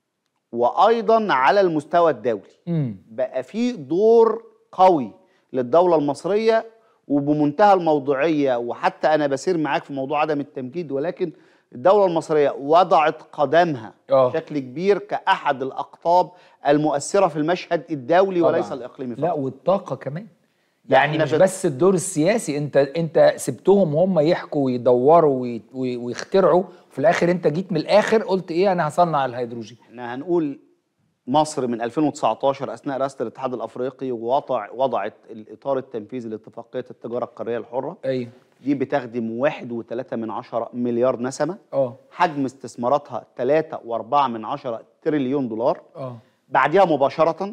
وايضا على المستوى الدولي امم بقى في دور قوي للدولة المصرية وبمنتهى الموضوعية وحتى أنا بسير معاك في موضوع عدم التمجيد ولكن الدوله المصريه وضعت قدمها آه. بشكل كبير كاحد الاقطاب المؤثره في المشهد الدولي طبعاً. وليس الاقليمي فقط لا والطاقه كمان يعني يعني إحنا مش في- بس الدور السياسي انت انت سبتهم هم يحكوا ويدوروا وي- وي- ويخترعوا في الاخر انت جيت من الاخر قلت ايه انا هصنع الهيدروجين احنا هنقول مصر من 2019 اثناء رئاسه الاتحاد الافريقي وضع وضعت الاطار التنفيذي لاتفاقيه التجاره القاريه الحره ايوه دي بتخدم واحد وثلاثة من عشرة مليار نسمة اه حجم استثماراتها ثلاثة وأربعة من عشرة تريليون دولار اه بعدها مباشرة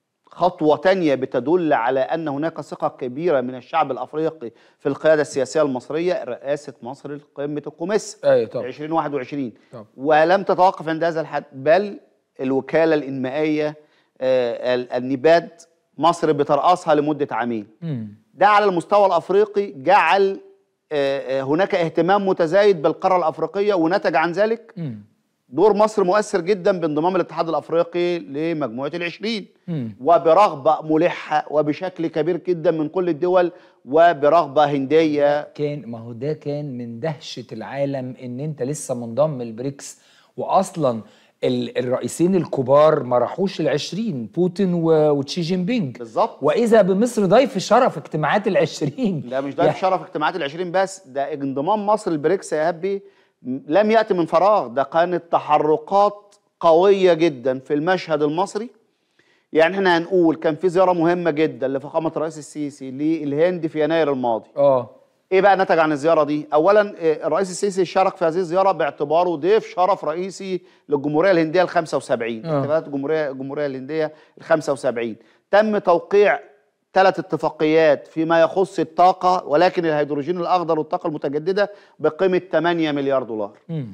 خطوة تانية بتدل على أن هناك ثقة كبيرة من الشعب الأفريقي في القيادة السياسية المصرية رئاسة مصر لقمة الكوميس ايوه طبعا 2021 طبعا. ولم تتوقف عند هذا الحد بل الوكالة الإنمائية آه، ال- النباد مصر بترأسها لمدة عامين مم. ده على المستوى الافريقي جعل آه، آه، هناك اهتمام متزايد بالقاره الافريقيه ونتج عن ذلك مم. دور مصر مؤثر جدا بانضمام الاتحاد الافريقي لمجموعه العشرين مم. وبرغبه ملحه وبشكل كبير جدا من كل الدول وبرغبه هنديه كان ما هو ده كان من دهشه العالم ان انت لسه منضم البريكس واصلا ال- الرئيسين الكبار ما راحوش العشرين بوتين و- وتشي جين بينج بالظبط واذا بمصر ضيف شرف اجتماعات العشرين ده مش ضيف شرف اجتماعات العشرين بس ده انضمام مصر البريكس يا هبي م- لم يأتي من فراغ ده كانت تحركات قوية جدا في المشهد المصري يعني احنا هنقول كان في زيارة مهمة جدا لفخامة الرئيس السيسي للهند في يناير الماضي اه ايه بقى نتج عن الزيارة دي اولا آه، الرئيس السيسي شارك في هذه الزيارة باعتباره ضيف شرف رئيسي للجمهورية الهندية ال 75 آه. انتخابات الجمهورية الجمهورية الهندية ال 75 تم توقيع ثلاث اتفاقيات فيما يخص الطاقة ولكن الهيدروجين الأخضر والطاقة المتجددة بقيمة 8 مليار دولار مم.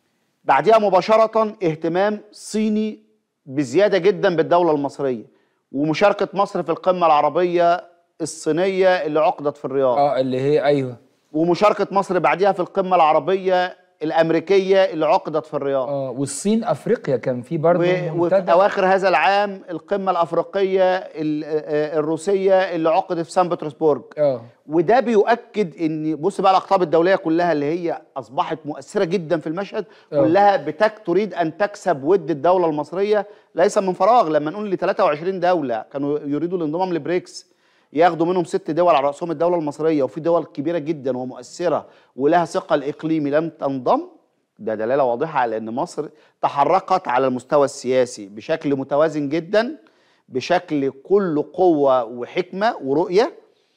بعدها مباشرة اهتمام صيني بزيادة جدا بالدولة المصرية ومشاركة مصر في القمة العربية الصينية اللي عقدت في الرياض اه اللي هي ايوه ومشاركة مصر بعدها في القمة العربية الأمريكية اللي عقدت في الرياض اه والصين افريقيا كان في برضه و- وفي منتدى أواخر هذا العام القمة الأفريقية ال- آه، الروسية اللي عقدت في سان بطرسبورغ اه وده بيؤكد ان بص بقى الاقطاب الدوليه كلها اللي هي اصبحت مؤثره جدا في المشهد آه. كلها بتك تريد ان تكسب ود الدوله المصريه ليس من فراغ لما نقول ل 23 دوله كانوا يريدوا الانضمام لبريكس ياخدوا منهم ست دول على راسهم الدوله المصريه وفي دول كبيره جدا ومؤثره ولها ثقل اقليمي لم تنضم ده دلاله واضحه على ان مصر تحركت على المستوى السياسي بشكل متوازن جدا بشكل كله قوه وحكمه ورؤيه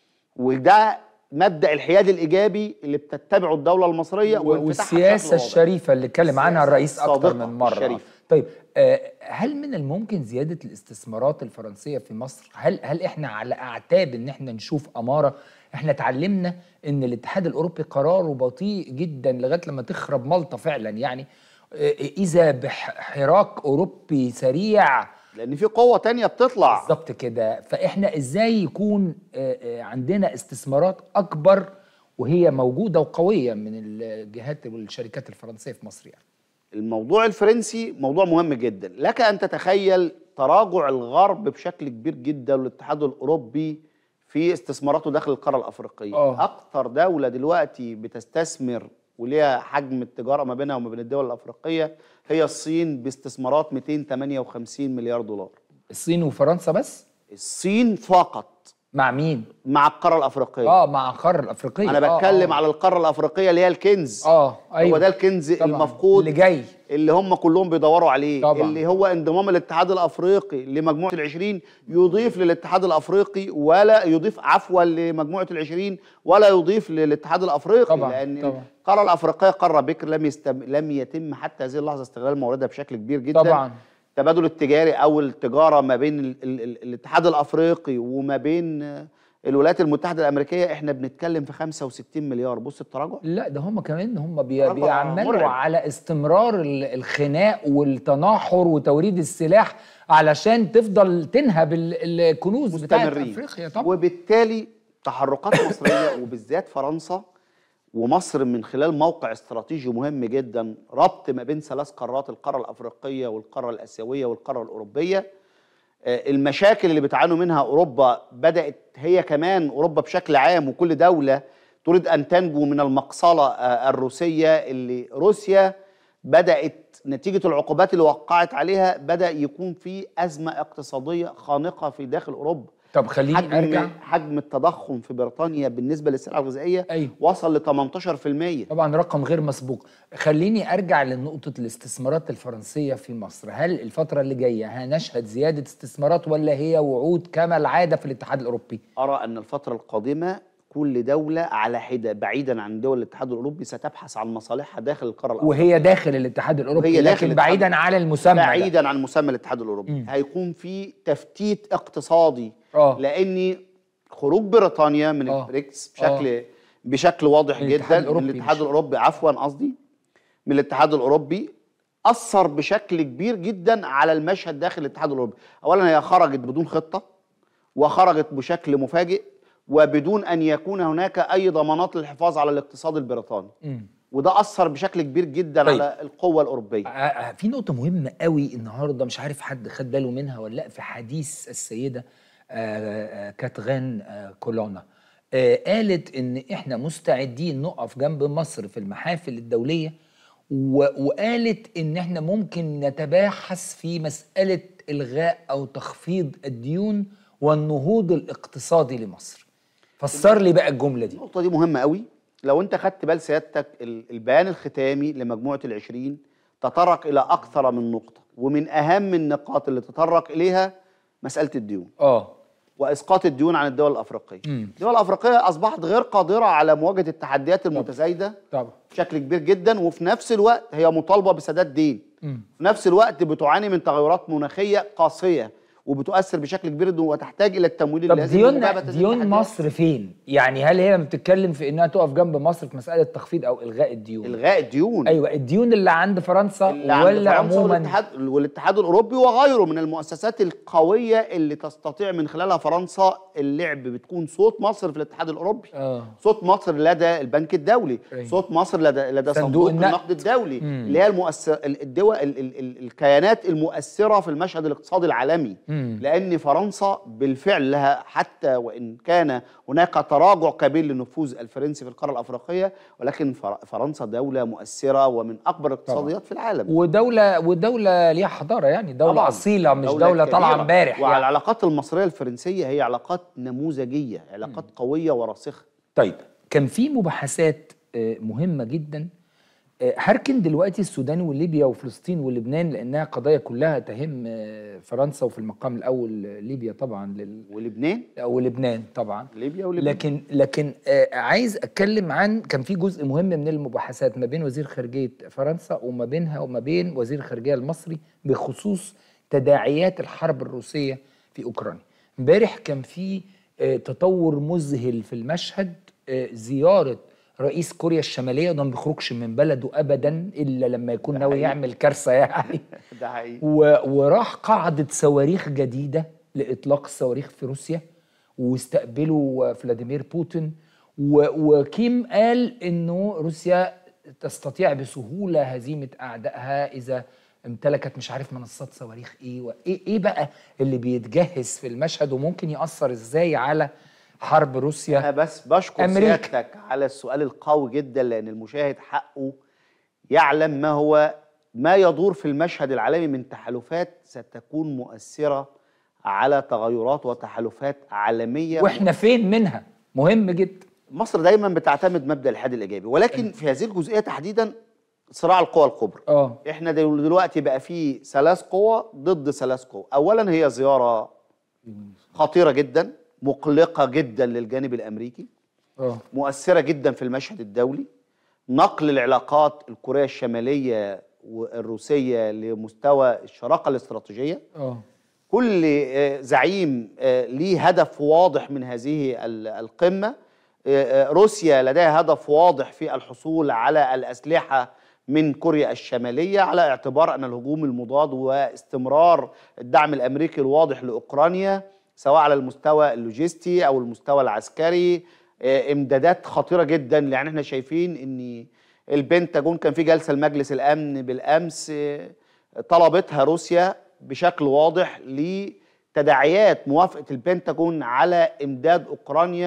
وده مبدا الحياد الايجابي اللي بتتبعه الدوله المصريه و- وانفتاحها بشكل والسياسه واضح. الشريفه اللي اتكلم عنها السياسة الرئيس اكتر الصادقة من مره الشريفة. طيب آه، هل من الممكن زياده الاستثمارات الفرنسيه في مصر هل هل احنا على اعتاب ان احنا نشوف اماره احنا اتعلمنا ان الاتحاد الاوروبي قراره بطيء جدا لغايه لما تخرب مالطا فعلا يعني آه، اذا بحراك اوروبي سريع لان في قوه تانية بتطلع بالظبط كده فاحنا ازاي يكون آه، آه، عندنا استثمارات اكبر وهي موجوده وقويه من الجهات والشركات الفرنسيه في مصر يعني الموضوع الفرنسي موضوع مهم جدا لك ان تتخيل تراجع الغرب بشكل كبير جدا والاتحاد الاوروبي في استثماراته داخل القاره الافريقيه آه. اكتر دوله دلوقتي بتستثمر وليها حجم التجاره ما بينها وما بين الدول الافريقيه هي الصين باستثمارات 258 مليار دولار الصين وفرنسا بس الصين فقط مع مين مع القاره الافريقيه اه مع القاره الافريقيه انا آه، بتكلم آه. على القاره الافريقيه اللي هي الكنز اه ايوه هو ده الكنز طبعاً. المفقود اللي جاي اللي هم كلهم بيدوروا عليه طبعاً. اللي هو انضمام الاتحاد الافريقي لمجموعه العشرين يضيف للاتحاد الافريقي ولا يضيف عفوا لمجموعه العشرين ولا يضيف للاتحاد الافريقي طبعاً، لان طبعاً. القاره الافريقيه قاره بكر لم يستم... لم يتم حتى هذه اللحظه استغلال مواردها بشكل كبير جدا طبعا التبادل التجاري او التجاره ما بين ال... ال... ال... الاتحاد الافريقي وما بين آه، الولايات المتحده الامريكيه احنا بنتكلم في 65 مليار بص التراجع لا ده هم كمان هم بي رقم بيعملوا مرعب. على استمرار ال- الخناق والتناحر وتوريد السلاح علشان تفضل تنهب ال- الكنوز بتاعت مستمرين افريقيا طبعا وبالتالي تحركات مصريه وبالذات فرنسا ومصر من خلال موقع استراتيجي مهم جدا ربط ما بين ثلاث قارات القاره الافريقيه والقاره الاسيويه والقاره الاوروبيه آه، المشاكل اللي بتعانوا منها اوروبا بدات هي كمان اوروبا بشكل عام وكل دوله تريد ان تنجو من المقصله آه، الروسيه اللي روسيا بدات نتيجه العقوبات اللي وقعت عليها بدا يكون في ازمه اقتصاديه خانقه في داخل اوروبا طب خليني حجم ارجع حجم التضخم في بريطانيا بالنسبه للسلع الغذائيه أيوه. وصل ل 18% طبعا رقم غير مسبوق خليني ارجع لنقطه الاستثمارات الفرنسيه في مصر هل الفتره اللي جايه هنشهد زياده استثمارات ولا هي وعود كما العاده في الاتحاد الاوروبي ارى ان الفتره القادمه كل دوله على حده بعيدا عن دول الاتحاد الاوروبي ستبحث عن مصالحها داخل القاره الافريقيه وهي داخل الاتحاد الاوروبي وهي داخل لكن الاتحاد- بعيدا على المسمى ده. بعيدا عن مسمى الاتحاد الاوروبي مم. هيكون في تفتيت اقتصادي آه. لان خروج بريطانيا من آه. البريكس بشكل بشكل واضح من جدا الاتحاد الأوروبي من الاتحاد مش- الاوروبي عفوا قصدي من الاتحاد الاوروبي اثر بشكل كبير جدا على المشهد داخل الاتحاد الاوروبي اولا هي خرجت بدون خطه وخرجت بشكل مفاجئ وبدون ان يكون هناك اي ضمانات للحفاظ على الاقتصاد البريطاني مم. وده اثر بشكل كبير جدا طيب. على القوه الاوروبيه آه، آه، في نقطة مهمة قوي النهاردة مش عارف حد خد باله منها ولا لا في حديث السيدة آه، آه، كاتغان آه، كولونا آه، قالت ان احنا مستعدين نقف جنب مصر في المحافل الدولية و- وقالت ان احنا ممكن نتباحث في مسألة الغاء او تخفيض الديون والنهوض الاقتصادي لمصر فسر لي بقى الجملة دي النقطة دي مهمة قوي لو انت خدت بال سيادتك ال- البيان الختامي لمجموعة العشرين تطرق إلى أكثر من نقطة ومن أهم النقاط اللي تطرق إليها مسألة الديون اه وإسقاط الديون عن الدول الأفريقية مم. الدول الأفريقية أصبحت غير قادرة على مواجهة التحديات المتزايدة طبعا بشكل كبير جدا وفي نفس الوقت هي مطالبة بسداد دين مم. في نفس الوقت بتعاني من تغيرات مناخية قاسية وبتؤثر بشكل كبير جدا وتحتاج إلى التمويل طب اللازم ديون لمجابهة ديون التحديات. مصر فين؟ يعني هل هي بتتكلم في انها تقف جنب مصر في مساله تخفيض او الغاء الديون؟ إلغاء الديون ايوه الديون اللي عند فرنسا اللي عند ولا فرنسا عموما والاتحاد والاتحاد الاوروبي وغيره من المؤسسات القويه اللي تستطيع من خلالها فرنسا اللعب بتكون صوت مصر في الاتحاد الاوروبي اه صوت مصر لدى البنك الدولي أيوة. صوت مصر لدى لدى صندوق صندوق النقد. النقد الدولي مم. اللي هي المؤثر الدول ال ال ال الكيانات المؤثره في المشهد الاقتصادي العالمي مم. لان فرنسا بالفعل لها حتى وان كان هناك تراجع كبير للنفوذ الفرنسي في القاره الافريقيه ولكن فر- فرنسا دوله مؤثره ومن اكبر الاقتصاديات في العالم ودوله ودوله ليها حضاره يعني دوله طبعاً. اصيله مش دوله, طالعه كبيرة. امبارح وعلى يعني. العلاقات المصريه الفرنسيه هي علاقات نموذجيه علاقات قويه وراسخه طيب كان في مباحثات آه، مهمه جدا آه، هركن دلوقتي السودان وليبيا وفلسطين ولبنان لانها قضايا كلها تهم آه، فرنسا وفي المقام الاول آه، ليبيا طبعا لل... ولبنان ولبنان طبعا ليبيا ولبنان لكن لكن آه عايز اتكلم عن كان في جزء مهم من المباحثات ما بين وزير خارجيه فرنسا وما بينها وما بين وزير الخارجيه المصري بخصوص تداعيات الحرب الروسيه في اوكرانيا. امبارح كان في آه تطور مذهل في المشهد آه زياره رئيس كوريا الشماليه وده ما بيخرجش من بلده ابدا الا لما يكون ناوي يعمل كارثه يعني ده حقيقي و... وراح قاعدة صواريخ جديدة لإطلاق الصواريخ في روسيا واستقبلوا فلاديمير بوتين و... وكيم قال إنه روسيا تستطيع بسهولة هزيمة أعدائها إذا امتلكت مش عارف منصات صواريخ إيه وإيه إيه بقى اللي بيتجهز في المشهد وممكن يأثر إزاي على حرب روسيا أنا بس بشكر أمريكا. سيادتك على السؤال القوي جدا لان المشاهد حقه يعلم ما هو ما يدور في المشهد العالمي من تحالفات ستكون مؤثره على تغيرات وتحالفات عالميه وإحنا فين منها مهم جدا مصر دايما بتعتمد مبدا الحاد الايجابي ولكن في هذه الجزئيه تحديدا صراع القوى الكبرى اه احنا دل- دلوقتي بقى في ثلاث قوى ضد ثلاث قوى اولا هي زياره خطيره جدا مقلقه جدا للجانب الامريكي اه مؤثره جدا في المشهد الدولي نقل العلاقات الكوريه الشماليه والروسيه لمستوى الشراكه الاستراتيجيه اه كل آه، زعيم آه، ليه هدف واضح من هذه ال- القمة آه، آه، روسيا لديها هدف واضح في الحصول على الأسلحة من كوريا الشمالية على اعتبار أن الهجوم المضاد واستمرار الدعم الأمريكي الواضح لأوكرانيا سواء على المستوى اللوجستي أو المستوى العسكري آه، امدادات خطيرة جدا يعني احنا شايفين أن البنتاجون كان في جلسة لمجلس الأمن بالأمس آه، طلبتها روسيا بشكل واضح لتداعيات موافقة البنتاجون على إمداد أوكرانيا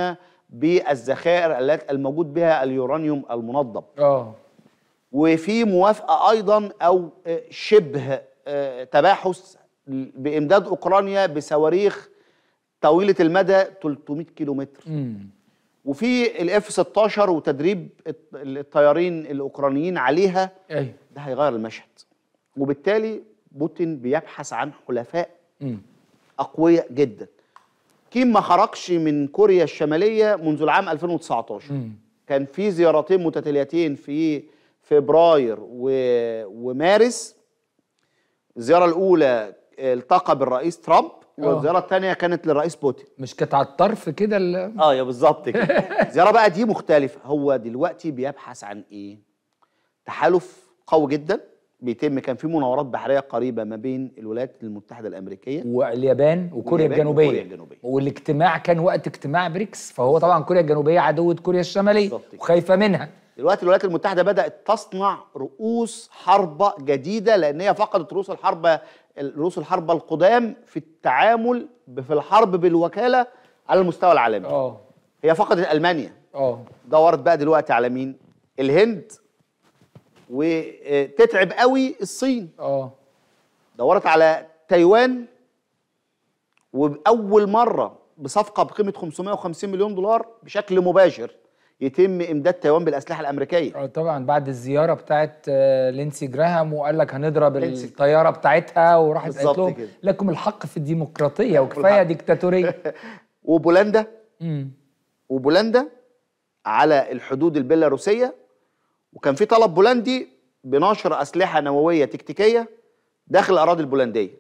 بالذخائر التي الموجود بها اليورانيوم المنضب اه وفي موافقه ايضا او آه، شبه آه، تباحث بامداد اوكرانيا بصواريخ طويله المدى 300 كيلو متر امم وفي الاف 16 وتدريب الط- الطيارين الاوكرانيين عليها ايوه ده هيغير المشهد وبالتالي بوتين بيبحث عن حلفاء امم اقوياء جدا كيم ما خرجش من كوريا الشماليه منذ العام 2019 امم كان في زيارتين متتاليتين في فبراير و... ومارس الزياره الاولى التقى بالرئيس ترامب آه. والزياره الثانيه كانت للرئيس بوتين مش كانت على الطرف كده ال- اه يا بالظبط كده الزياره بقى دي مختلفه هو دلوقتي بيبحث عن ايه تحالف قوي جدا بيتم كان في مناورات بحريه قريبه ما بين الولايات المتحده الامريكيه واليابان وكوريا واليابان الجنوبيه وكوريا الجنوبيه. والاجتماع كان وقت اجتماع بريكس فهو طبعا كوريا الجنوبيه عدوة كوريا الشماليه بالظبط كده. وخايفه منها دلوقتي الولايات المتحده بدات تصنع رؤوس حربه جديده لان هي فقدت رؤوس الحربه رؤوس الحربه القدام في التعامل ب- في الحرب بالوكاله على المستوى العالمي اه هي فقدت المانيا اه دورت بقى دلوقتي على مين الهند وتتعب قوي الصين اه دورت على تايوان وبأول مرة بصفقة بقيمة 550 مليون دولار بشكل مباشر يتم إمداد تايوان بالأسلحة الأمريكية آه، طبعا بعد الزياره بتاعت آه، لينسي جراهام وقال لك هنضرب لينسي. الطياره بتاعتها وراحت قالت بالظبط لهم كده. لكم الحق في الديمقراطيه وكفايه الحق. ديكتاتوريه وبولندا امم وبولندا على الحدود البيلاروسية وكان في طلب بولندي بنشر أسلحة نووية تكتيكية داخل الأراضي البولندية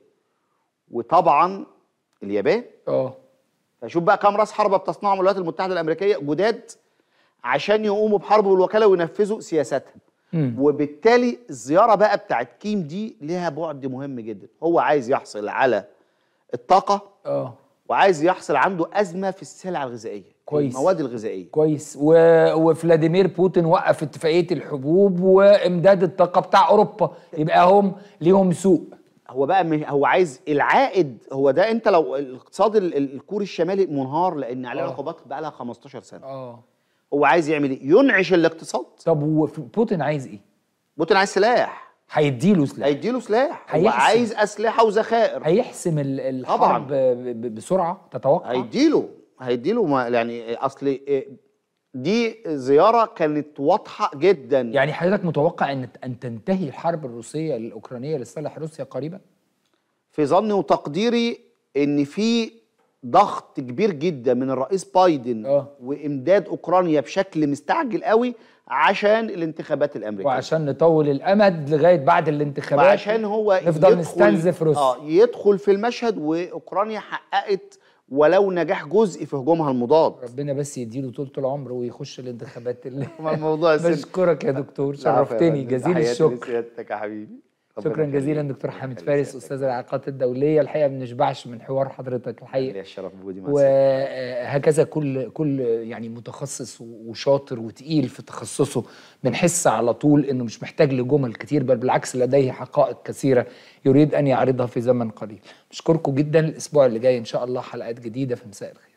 وطبعا اليابان اه فشوف بقى كام راس حربه بتصنعهم الولايات المتحده الامريكيه جداد عشان يقوموا بحرب بالوكاله وينفذوا سياستها مم. وبالتالي الزياره بقى بتاعت كيم دي ليها بعد مهم جدا هو عايز يحصل على الطاقه اه وعايز يحصل عنده ازمه في السلع الغذائيه كويس. المواد الغذائيه كويس و... وفلاديمير بوتين وقف اتفاقيه الحبوب وامداد الطاقه بتاع اوروبا يبقى هم ليهم سوق هو بقى مه- هو عايز العائد هو ده انت لو الاقتصاد ال- ال- الكوري الشمالي منهار لان عليه آه. عقوبات بقى لها 15 سنه اه هو عايز يعمل ايه ينعش الاقتصاد طب وبوتين عايز ايه؟ بوتين عايز سلاح هيديله سلاح هيديله سلاح هو هيحسن. عايز اسلحه وذخائر هيحسم ال- الحرب طبعاً. ب... ب... بسرعه تتوقع هيديله هيديله ما يعني اصل إيه، دي زياره كانت واضحه جدا يعني حضرتك متوقع ان ان تنتهي الحرب الروسيه الاوكرانيه لصالح روسيا قريبا؟ في ظني وتقديري ان في ضغط كبير جدا من الرئيس بايدن آه. وامداد اوكرانيا بشكل مستعجل قوي عشان الانتخابات الامريكيه وعشان نطول الامد لغايه بعد الانتخابات وعشان هو نفضل يدخل- نستنزف روسيا اه يدخل في المشهد واوكرانيا حققت ولو نجاح جزئي في هجومها المضاد ربنا بس يديله طول العمر ويخش الانتخابات اللي الموضوع سن- بشكرك يا دكتور العفو يا شرفتني فندم. جزيل تحياتي الشكر لسيادتك يا حبيبي ربنا شكرا يخليك. جزيلا دكتور حامد يخلي فارس سيادتك. استاذ العلاقات الدوليه الحقيقه ما بنشبعش من حوار حضرتك لي الحقيقه الشرف بوجودي مع سيادتك. وهكذا كل كل يعني متخصص وشاطر وتقيل في تخصصه بنحس على طول انه مش محتاج لجمل كتير بل بالعكس لديه حقائق كثيره يريد ان يعرضها في زمن قليل بشكركم جدا الاسبوع اللي جاي ان شاء الله حلقات جديده في مساء الخير